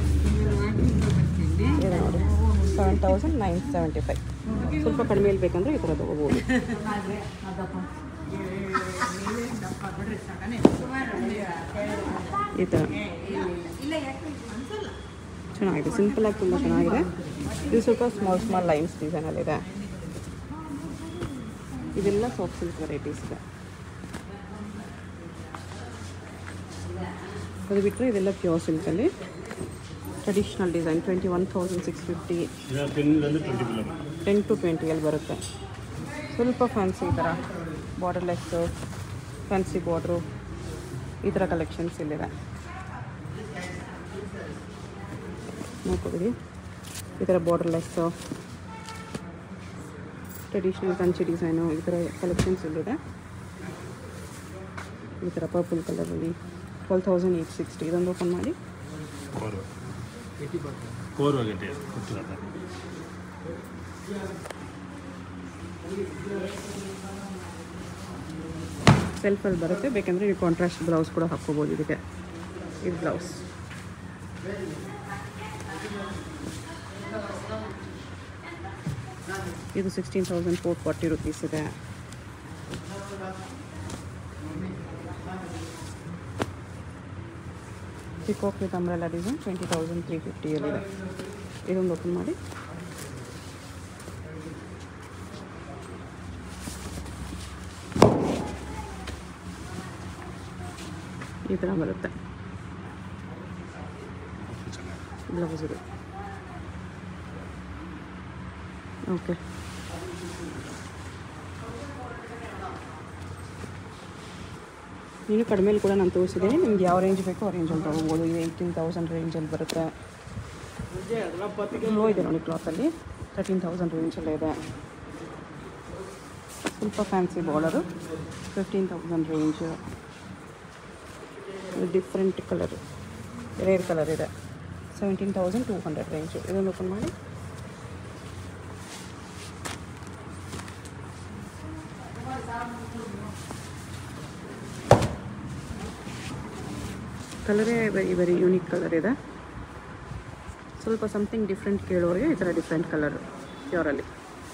ಇದೆ ನೋಡಿ seven thousand nine seventy five ಸ್ವಲ್ಪ ಕಡಿಮೆಯಲ್ಲಿ ಬೇಕಂದ್ರೆ ಈ ಥರ ತೊಗೋಬೋದು ಈ ಥರ ಚೆನ್ನಾಗಿದೆ ಸಿಂಪಲಾಗಿ ತುಂಬ ಚೆನ್ನಾಗಿದೆ ಇದು ಸ್ವಲ್ಪ ಸ್ಮಾಲ್ ಸ್ಮಾಲ್ ಲೈನ್ಸ್ ಡಿಸೈನಲ್ಲಿದೆ ಇದೆಲ್ಲ ಸಾಫ್ಟ್ ಸಿಲ್ಕ್ ವೆರೈಟೀಸ್ ಇದೆ ಅದು ಬಿಟ್ಟರೆ ಇದೆಲ್ಲ ಪ್ಯೂರ್ ಸಿಲ್ಕಲ್ಲಿ traditional design twenty one thousand six fifty ಇದು ಟೆನ್ನಿಂದ ಟ್ವೆಂಟಿ ಬಿಲೋ ಟೆನ್ ಟು ಟ್ವೆಂಟಿಯಲ್ಲಿ ಬರುತ್ತೆ ಸ್ವಲ್ಪ ಫ್ಯಾನ್ಸಿ ಈ ಥರ ಬಾರ್ಡರ್ಲೆಸ್ಸು ಫ್ಯಾನ್ಸಿ ಬಾರ್ಡ್ರು ಈ ಥರ ಕಲೆಕ್ಷನ್ಸ್ ಇಲ್ಲಿದೆ ನೋಡ್ಕೊಬಿಡಿ ಈ ಥರ ಬಾರ್ಡರ್ಲೆಸ್ಸು ಟ್ರೆಡಿಷ್ನಲ್ ಕಂಚಿ ಡಿಸೈನು ಈ ಥರ ಕಲೆಕ್ಷನ್ಸ್ ಇಲ್ಲಿದೆ ಈ ಥರ ಪರ್ಪಲ್ ಕಲರಲ್ಲಿ ಟ್ವೆಲ್ ತೌಸಂಡ್ ಏಯ್ಟ್ ಸಿಕ್ಸ್ಟಿ ಇದೊಂದು ಓಪನ್ ಮಾಡಿ ಕೋರ್ವ ಕೋರ್ವ ಗಟ್ಟಿ ಕೊಟ್ಟಿಲ್ಲ ಸೆಲ್ಫಲ್ಲಿ ಬರುತ್ತೆ ಬೇಕಂದರೆ ನೀವು ಕಾಂಟ್ರಾಸ್ಟ್ ಬ್ಲೌಸ್ ಕೂಡ ಹಾಕ್ಕೋಬೋದು ಇದಕ್ಕೆ ಇದು ಬ್ಲೌಸ್ ಇದು sixteen thousand four forty rupees ಇದೆ peacock with umbrella design twenty thousand three ಫಿಫ್ಟಿಯಲ್ಲಿದೆ ಇದೊಂದು ಓಪನ್ ಮಾಡಿ ಈ ಥರ ಬರುತ್ತೆ ಬ್ಲೌಸ್ ಇದು ಓಕೆ ನೀನು ಕಡಿಮೆಲಿ ಕೂಡ ನಾನು ತೋರಿಸಿದ್ದೀನಿ ನಿಮ್ಗೆ ಯಾವ ರೇಂಜ್ ಬೇಕೋ ಆ ರೇಂಜಲ್ಲಿ ತೊಗೋಬೋದು ಇದು ಏಯ್ಟೀನ್ ತೌಸಂಡ್ ರೇಂಜಲ್ಲಿ ಬರುತ್ತೆ ಲೋ ಇದೆ ನೋಡಿ ಕ್ಲಾತಲ್ಲಿ ತರ್ಟೀನ್ ತೌಸಂಡ್ ರೇಂಜಲ್ಲೇ ಇದೆ ಸ್ವಲ್ಪ fancy border fifteen thousand range different colour rare colour ಇದೆ seventeen thousand two hundred range ಇದನ್ನು ಓಪನ್ ಮಾಡಿ ಕಲರೇ ವೆರಿ ವೆರಿ ಯೂನಿಕ್ ಕಲರ್ ಇದೆ ಸ್ವಲ್ಪ ಸಮಥಿಂಗ್ ಡಿಫ್ರೆಂಟ್ ಕೇಳೋರಿಗೆ ಈ ಥರ ಡಿಫ್ರೆಂಟ್ ಕಲರ್ ಪ್ಯೂರಲ್ಲಿ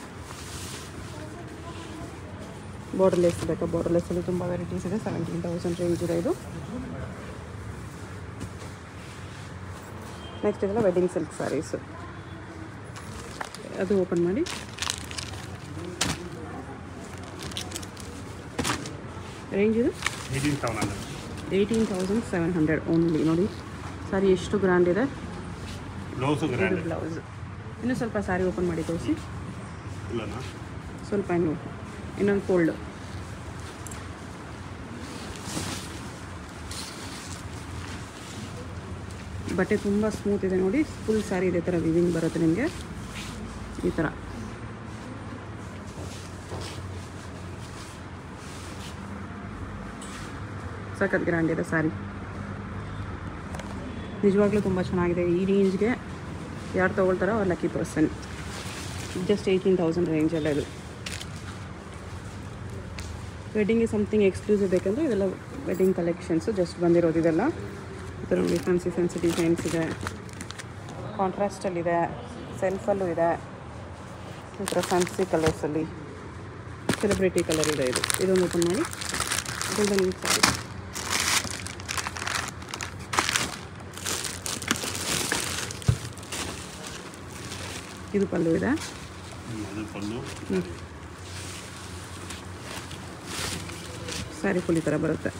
ಬಾರ್ಡರ್ಲೆಸ್ ಬೇಕಾ ಬಾರ್ಡರ್ಲೆಸ್ಸಲ್ಲಿ ತುಂಬ ವೆರೈಟೀಸ್ ಇದೆ ಸೆವೆಂಟೀನ್ ತೌಸಂಡ್ ರೇಂಜ್ ಇದೆ ಇದು ನೆಕ್ಸ್ಟ್ ಇದೆಲ್ಲ ವೆಡ್ಡಿಂಗ್ ಸಿಲ್ಕ್ ಸ್ಯಾರೀಸು ಅದು ಓಪನ್ ಮಾಡಿ ರೇಂಜ್ ಇದು eighteen thousand hundred eighteen thousand seven hundred only ನೋಡಿ ಸಾರಿ ಎಷ್ಟು ಗ್ರ್ಯಾಂಡ್ ಇದೆ ಬ್ಲೌಸು ಇದು ಗ್ರ್ಯಾಂಡ್ ಬ್ಲೌಸ್ ಇನ್ನೂ ಸ್ವಲ್ಪ ಸಾರಿ ಓಪನ್ ಮಾಡಿ ತೋರಿಸಿ ಇಲ್ಲನಾ ಸ್ವಲ್ಪ ಇನ್ನು ಇನ್ನೊಂದು ಫೋಲ್ಡ್ ಬಟ್ಟೆ ತುಂಬ ಸ್ಮೂತ್ ಇದೆ ನೋಡಿ ಫುಲ್ ಸ್ಯಾರಿ ಇದೇ ಥರ ವಿವಿಂಗ್ ಬರುತ್ತೆ ನಿಮಗೆ ಈ ಥರ ಸಖತ್ ಗ್ರ್ಯಾಂಡ್ ಇದೆ ಸ್ಯಾರಿ ನಿಜವಾಗ್ಲೂ ತುಂಬ ಚೆನ್ನಾಗಿದೆ ಈ ರೇಂಜ್ಗೆ ಯಾರು ತೊಗೊಳ್ತಾರೋ ಅವ್ರು lucky person just eighteen thousand ರೇಂಜಲ್ಲ ಇದು ವೆಡ್ಡಿಂಗ್ಗೆ ಸಮಥಿಂಗ್ ಎಕ್ಸ್ಕ್ಲೂಸಿವ್ ಬೇಕಂದರೆ ಇದೆಲ್ಲ ವೆಡ್ಡಿಂಗ್ ಕಲೆಕ್ಷನ್ಸು ಜಸ್ಟ್ ಬಂದಿರೋದು ಇದೆಲ್ಲ ಈ ಥರ ನೋಡಿ ಫ್ಯಾನ್ಸಿ ಫ್ಯಾನ್ಸಿ ಡಿಸೈನ್ಸ್ ಇದೆ ಕಾಂಟ್ರಾಸ್ಟಲ್ಲಿದೆ ಸೆಲ್ಫಲ್ಲೂ ಇದೆ ಈ ಥರ ಫ್ಯಾನ್ಸಿ ಕಲರ್ಸಲ್ಲಿ ಸೆಲೆಬ್ರಿಟಿ ಕಲರ್ ಇದೆ ಇದು ಇದೊಂದು ಓಪನ್ ಮಾಡಿ ಗೋಲ್ಡನ್ ಯೂಸ್ ಸಾರಿ ಇದು ಪಲ್ಲು ಇದೆ ಅದು ಫುಲ್ಲು ಸ್ಯಾರಿ ಫುಲ್ ಈ ಥರ ಬರುತ್ತೆ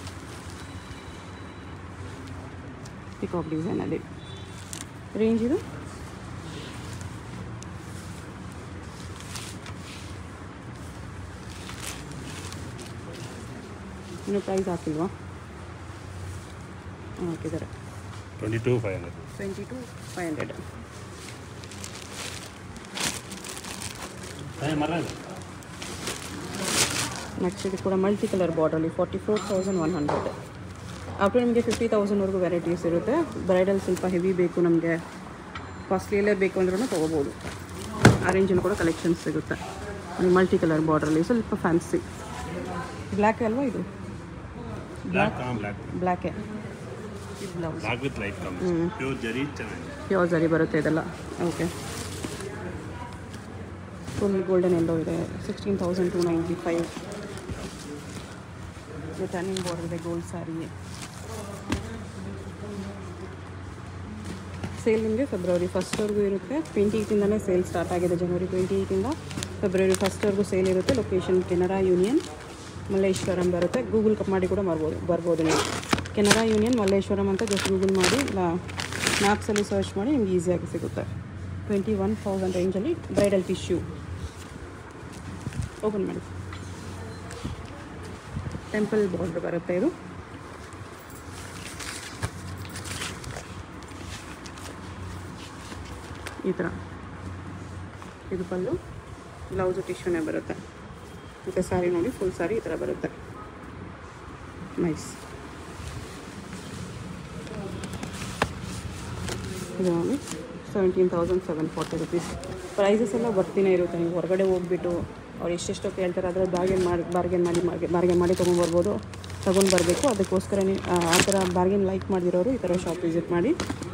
ಪಿಕಾಕ್ ಡಿಸೈನಲ್ಲಿ ರೇಂಜ್ ಇದು ಇನ್ನು ಪ್ರೈಸ್ ಹಾಕಿಲ್ವಾ ಹಾಂ ಹಾಕಿದ್ದಾರೆ twenty two five hundred twenty two five hundred ಮರ ನೆಕ್ಸ್ಟ್ ಇದು ಕೂಡ ಮಲ್ಟಿ ಕಲರ್ ಬಾರ್ಡ್ರಲ್ಲಿ forty four thousand one hundred after ನಿಮಗೆ ಫಿಫ್ಟಿ ತೌಸಂಡ್ವರೆಗೂ ವೆರೈಟೀಸ್ ಇರುತ್ತೆ ಬ್ರೈಡಲ್ ಸ್ವಲ್ಪ ಹೆವಿ ಬೇಕು ನಮಗೆ ಕಾಸ್ಟ್ಲಿಯಲ್ಲೇ ಬೇಕು ಅಂದ್ರೂ ತೊಗೋಬೋದು ಆ ರೇಂಜಲ್ಲಿ ಕೂಡ ಕಲೆಕ್ಷನ್ಸ್ ಸಿಗುತ್ತೆ ಮಲ್ಟಿ ಕಲರ್ ಬಾರ್ಡ್ರಲ್ಲಿ ಸ್ವಲ್ಪ ಫ್ಯಾನ್ಸಿ ಬ್ಲ್ಯಾಕ್ ಅಲ್ವಾ ಇದು ಬ್ಲ್ಯಾಕ್ ಹಾಂ ಬ್ಲ್ಯಾಕ್ ಬ್ಲ್ಯಾಕೆ ಇದು blouse black with light cum pure zari ಚೆನ್ನಾಗಿದೆ ಪ್ಯೂರ್ ಜರಿ ಬರುತ್ತೆ ಇದೆಲ್ಲ ಓಕೆ ಫುಲ್ ಗೋಲ್ಡನ್ ಎಲ್ಲೋ ಇದೆ sixteen thousand two ninety five turning border ಇದೆ ಗೋಲ್ಡ್ ಸ್ಯಾರಿ ಸೇಲ್ ನಿಮಗೆ ಫೆಬ್ರವರಿ ಫಸ್ಟ್ವರೆಗೂ ಇರುತ್ತೆ ಟ್ವೆಂಟಿ ಏಯ್ಟಿಂದನೇ ಸೇಲ್ ಸ್ಟಾರ್ಟ್ ಆಗಿದೆ ಜನವರಿ ಟ್ವೆಂಟಿ ಏಯ್ಟಿಂದ ಫೆಬ್ರವರಿ ಫಸ್ಟ್ವರೆಗೂ ಸೇಲ್ ಇರುತ್ತೆ ಲೊಕೇಶನ್ ಕೆನರಾ ಯೂನಿಯನ್ ಮಲ್ಲೇಶ್ವರಂ ಬರುತ್ತೆ ಗೂಗಲ್ ಕಪ್ ಮಾಡಿ ಕೂಡ ಬರ್ಬೋದು ಬರ್ಬೋದು ನೀವು ಕೆನರಾ ಯೂನಿಯನ್ ಮಲ್ಲೇಶ್ವರಂ ಅಂತ ಜಸ್ಟ್ ಗೂಗಲ್ ಮಾಡಿ ಇಲ್ಲ ಮ್ಯಾಪ್ಸಲ್ಲಿ ಸರ್ಚ್ ಮಾಡಿ ನಿಮ್ಗೆ ಈಸಿಯಾಗಿ ಸಿಗುತ್ತೆ ಟ್ವೆಂಟಿ ಒನ್ ತೌಸಂಡ್ ರೇಂಜಲ್ಲಿ ಬ್ರೈಡಲ್ ಟಿಶ್ಯೂ ಓಪನ್ ಮಾಡಿ ಟೆಂಪಲ್ ಬಾರ್ಡರ್ ಬರುತ್ತೆ ಇದು ಈ ಥರ ಇದು ಪಲ್ಲು ಬ್ಲೌಸು ಟಿಶ್ಯೂನೇ ಬರುತ್ತೆ ಮತ್ತು ಸ್ಯಾರಿ ನೋಡಿ ಫುಲ್ ಸ್ಯಾರಿ ಈ ಥರ ಬರುತ್ತೆ ನೈಸ್ ಇದು ನೋಡಿ seventeen thousand seven forty rupees prices ಎಲ್ಲ ಬರ್ತಿನೇ ಇರುತ್ತೆ ನೀವು ಹೊರಗಡೆ ಹೋಗ್ಬಿಟ್ಟು ಅವ್ರು ಎಷ್ಟೆಷ್ಟೋ ಕೇಳ್ತಾರೆ ಅದರ ಬಾರ್ಗೇನ್ ಮಾಡಿ ಬಾರ್ಗೇನ್ ಮಾಡಿ ಬಾರ್ಗೇನ್ ಮಾಡಿ ತೊಗೊಂಡ್ಬರ್ಬೋದು ತೊಗೊಂಡು ಬರಬೇಕು ಅದಕ್ಕೋಸ್ಕರನೇ ಆ ಆ ಥರ ಬಾರ್ಗೇನ್ ಲೈಕ್ ಮಾಡಿರೋರು ಈ ಥರ ಶಾಪ್ ವಿಸಿಟ್ ಮಾಡಿ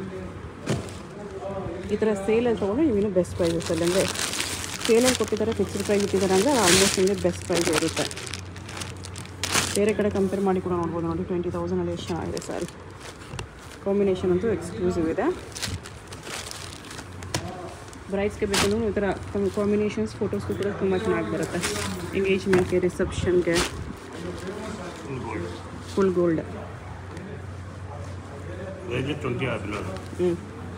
ಈ ಥರ ಸೇಲಲ್ಲಿ ತೊಗೊಂಡು ನೀವು ಇನ್ನೂ ಬೆಸ್ಟ್ ಪ್ರೈಸಸಲ್ಲಿ ಅಂದರೆ ಸೇಲಲ್ಲಿ ಕೊಟ್ಟಿದ್ದಾರೆ ಫಿಕ್ಸ್ಡ್ ಪ್ರೈಸ್ ಇಟ್ಟಿದ್ದಾರೆ ಅಂದರೆ ಅದು ಆಲ್ಮೋಸ್ಟ್ ನಿಮಗೆ ಬೆಸ್ಟ್ ಪ್ರೈಸ್ ಇರುತ್ತೆ ಬೇರೆ ಕಡೆ ಕಂಪೇರ್ ಮಾಡಿ ಕೂಡ ನೋಡ್ಬೋದು ನೋಡಿ ಟ್ವೆಂಟಿ ತೌಸಂಡಲ್ಲಿ ಎಷ್ಟು ಚೆನ್ನಾಗಿದೆ ಸ್ಯಾರಿ ಕಾಂಬಿನೇಷನ್ ಅಂತೂ ಎಕ್ಸ್ಕ್ಲೂಸಿವ್ ಇದೆ ಬ್ರೈಡ್ಸ್ಗೆ ಬೇಕಂದ್ರೂ ಈ ಥರ ಕಾಂಬಿನೇಷನ್ಸ್ ಫೋಟೋಸ್ಗೂ ಕೂಡ ತುಂಬ ಚೆನ್ನಾಗಿ ಬರುತ್ತೆ ಎಂಗೇಜ್ಮೆಂಟ್ಗೆ ರಿಸೆಪ್ಷನ್ಗೆ full gold full gold range twenty or below ಹ್ಞೂ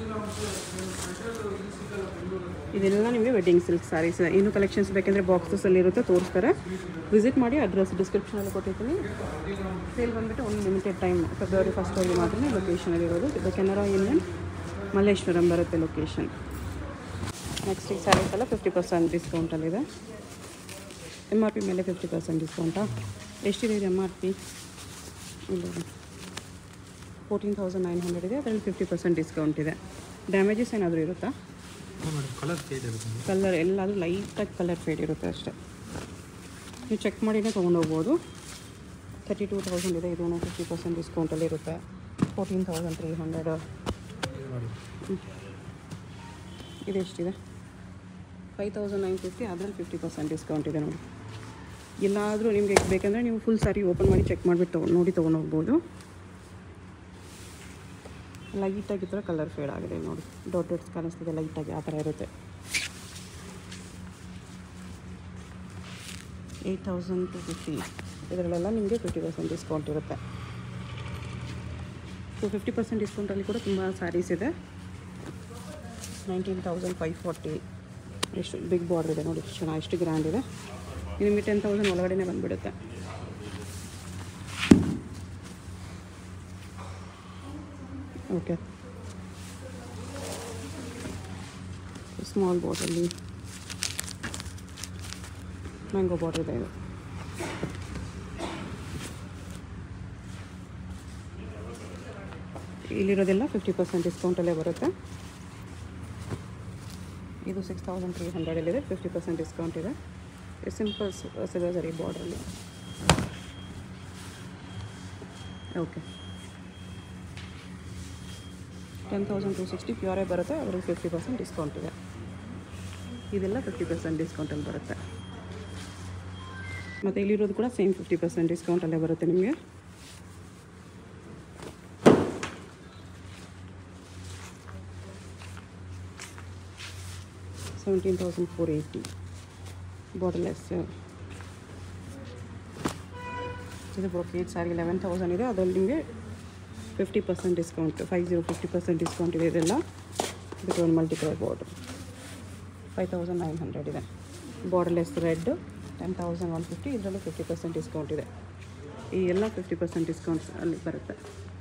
ಇದೆಲ್ಲ ನಿಮಗೆ ವೆಡ್ಡಿಂಗ್ ಸಿಲ್ಕ್ ಸ್ಯಾರೀಸ್ ಇನ್ನೂ ಕಲೆಕ್ಷನ್ಸ್ ಬೇಕೆಂದರೆ ಬಾಕ್ಸಸಲ್ಲಿ ಇರುತ್ತೆ ತೋರಿಸ್ತಾರೆ ವಿಸಿಟ್ ಮಾಡಿ ಅಡ್ರೆಸ್ ಡಿಸ್ಕ್ರಿಪ್ಷನಲ್ಲಿ ಕೊಟ್ಟಿರ್ತೀನಿ ಸೇಲ್ ಬಂದುಬಿಟ್ಟು ಒಂದು ಲಿಮಿಟೆಡ್ ಟೈಮ್ ಫೆಬ್ರವರಿ ಫಸ್ಟ್ವರೆಗೆ ಮಾತ್ರ ಲೊಕೇಶನಲ್ಲಿ ಇರೋದು ಇದು ಕೆನರಾ ಯೂನಿಯನ್ ಮಲ್ಲೇಶ್ವರಂ ಬರುತ್ತೆ ಲೊಕೇಶನ್ ನೆಕ್ಸ್ಟ್ ಈ ಸ್ಯಾರೀಸ್ ಎಲ್ಲ ಫಿಫ್ಟಿ ಪರ್ಸೆಂಟ್ ಡಿಸ್ಕೌಂಟಲ್ಲಿದೆ ಎಮ್ ಆರ್ ಪಿ ಮೇಲೆ ಫಿಫ್ಟಿ ಪರ್ಸೆಂಟ್ ಡಿಸ್ಕೌಂಟಾ ಎಷ್ಟಿದೆ ಇದು ಎಮ್ ಆರ್ ಪಿ ಇಲ್ಲ ಫೋರ್ಟೀನ್ ತೌಸಂಡ್ ನೈನ್ ಹಂಡ್ರೆಡ್ ಇದೆ ಅದರಲ್ಲಿ ಫಿಫ್ಟಿ ಪರ್ಸೆಂಟ್ ಡಿಸ್ಕೌಂಟ್ ಇದೆ ಡ್ಯಾಮೇಜಸ್ ಏನಾದರೂ ಇರುತ್ತಾ ಕಲರ್ ಚೇಂಜ್ ಇರುತ್ತೆ ಕಲರ್ ಎಲ್ಲಾದರೂ ಲೈಟಾಗಿ ಕಲರ್ ಫೇಡ್ ಇರುತ್ತೆ ಅಷ್ಟೇ ನೀವು ಚೆಕ್ ಮಾಡಿನೇ ತೊಗೊಂಡೋಗ್ಬೋದು ತರ್ಟಿ ಟೂ ತೌಸಂಡ್ ಇದೆ ಇದು ಫಿಫ್ಟಿ ಪರ್ಸೆಂಟ್ ಡಿಸ್ಕೌಂಟಲ್ಲಿ ಇರುತ್ತೆ ಫೋರ್ಟೀನ್ ತೌಸಂಡ್ ತ್ರೀ ಹಂಡ್ರೆಡ್ ಇದೆಷ್ಟಿದೆ ಫೈವ್ ತೌಸಂಡ್ ನೈನ್ ಫಿಫ್ಟಿ ಅದರಲ್ಲಿ ಫಿಫ್ಟಿ ಪರ್ಸೆಂಟ್ ಡಿಸ್ಕೌಂಟ್ ಇದೆ ನೋಡಿ ಎಲ್ಲಾದರೂ ನಿಮಗೆ ಬೇಕಂದರೆ ನೀವು ಫುಲ್ ಸಾರಿ ಓಪನ್ ಮಾಡಿ ಚೆಕ್ ಮಾಡಿಬಿಟ್ಟು ತೊಗೊಂಡು ನೋಡಿ ತೊಗೊಂಡೋಗ್ಬೋದು ಲೈಟಾಗಿ ಈ ಥರ ಕಲರ್ ಫೇಡ್ ಆಗಿದೆ ನೋಡಿ ಡಾಟ್ ಡಾಟ್ಸ್ ಕಾಣಿಸ್ತಿದೆ ಲೈಟಾಗಿ ಆ ಥರ ಇರುತ್ತೆ ಏಯ್ಟ್ ತೌಸಂಡ್ ಟು ಫಿಫ್ಟಿ ಇದರಲ್ಲೆಲ್ಲ ನಿಮಗೆ ಫಿಫ್ಟಿ ಪರ್ಸೆಂಟ್ ಡಿಸ್ಕೌಂಟ್ ಇರುತ್ತೆ ಸೊ ಫಿಫ್ಟಿ ಪರ್ಸೆಂಟ್ ಡಿಸ್ಕೌಂಟಲ್ಲಿ ಕೂಡ ತುಂಬ ಸ್ಯಾರೀಸ್ ಇದೆ ನೈನ್ಟೀನ್ ತೌಸಂಡ್ ಫೈವ್ ಫಾರ್ಟಿ ಎಷ್ಟು ಬಿಗ್ ಬಾರ್ಡರ್ ಇದೆ ನೋಡಿ ಎಷ್ಟು ಚೆನ್ನಾಗಿ ಎಷ್ಟು ಗ್ರ್ಯಾಂಡ್ ಇದೆ ನಿಮಗೆ ಟೆನ್ ತೌಸಂಡ್ ಒಳಗಡೆನೇ ಬಂದುಬಿಡುತ್ತೆ ಓಕೆ ಸ್ಮಾಲ್ ಬಾರ್ಡಲ್ಲಿ ಮ್ಯಾಂಗೋ ಬಾರ್ಡರ್ ಇದೆ ಇದು ಇಲ್ಲಿರೋದೆಲ್ಲ ಫಿಫ್ಟಿ ಪರ್ಸೆಂಟ್ ಡಿಸ್ಕೌಂಟಲ್ಲೇ ಬರುತ್ತೆ ಇದು ಸಿಕ್ಸ್ ತೌಸಂಡ್ ತ್ರೀ ಹಂಡ್ರೆಡಲ್ಲಿದೆ ಫಿಫ್ಟಿ ಪರ್ಸೆಂಟ್ ಡಿಸ್ಕೌಂಟ್ ಇದೆ ಸಿಂಪಲ್ ಸಿಲ್ವರ್ ಸರಿ ಬಾರ್ಡ್ರಲ್ಲಿ okay ten thousand two sixty ಪ್ಯೂರೇ ಬರುತ್ತೆ ಅದರಲ್ಲಿ ಫಿಫ್ಟಿ ಪರ್ಸೆಂಟ್ ಡಿಸ್ಕೌಂಟ್ ಇದೆ ಇದೆಲ್ಲ ಫಿಫ್ಟಿ ಪರ್ಸೆಂಟ್ ಡಿಸ್ಕೌಂಟಲ್ಲಿ ಬರುತ್ತೆ ಮತ್ತು ಇಲ್ಲಿರೋದು ಕೂಡ ಸೇಮ್ ಫಿಫ್ಟಿ ಪರ್ಸೆಂಟ್ ಡಿಸ್ಕೌಂಟಲ್ಲೇ ಬರುತ್ತೆ ನಿಮಗೆ seventeen thousand four eighty borderless ಇದು ಬ್ರೊಕೇಟ್ ಸ್ಯಾರಿ ಲೆವೆನ್ ತೌಸಂಡ್ ಇದೆ ಅದರಲ್ಲಿ ನಿಮಗೆ fifty percent discount five zero fifty percent discount ಇದೆ ಇದೆಲ್ಲ ಇದಕ್ಕೆ ಒಂದು multi colour border five thousand nine hundred ಇದೆ borderless red ten thousand one fifty ಇದರಲ್ಲೂ ಫಿಫ್ಟಿ ಪರ್ಸೆಂಟ್ ಡಿಸ್ಕೌಂಟ್ ಇದೆ ಈ ಎಲ್ಲ ಫಿಫ್ಟಿ ಪರ್ಸೆಂಟ್ ಡಿಸ್ಕೌಂಟ್ಸ್ ಅಲ್ಲಿ ಬರುತ್ತೆ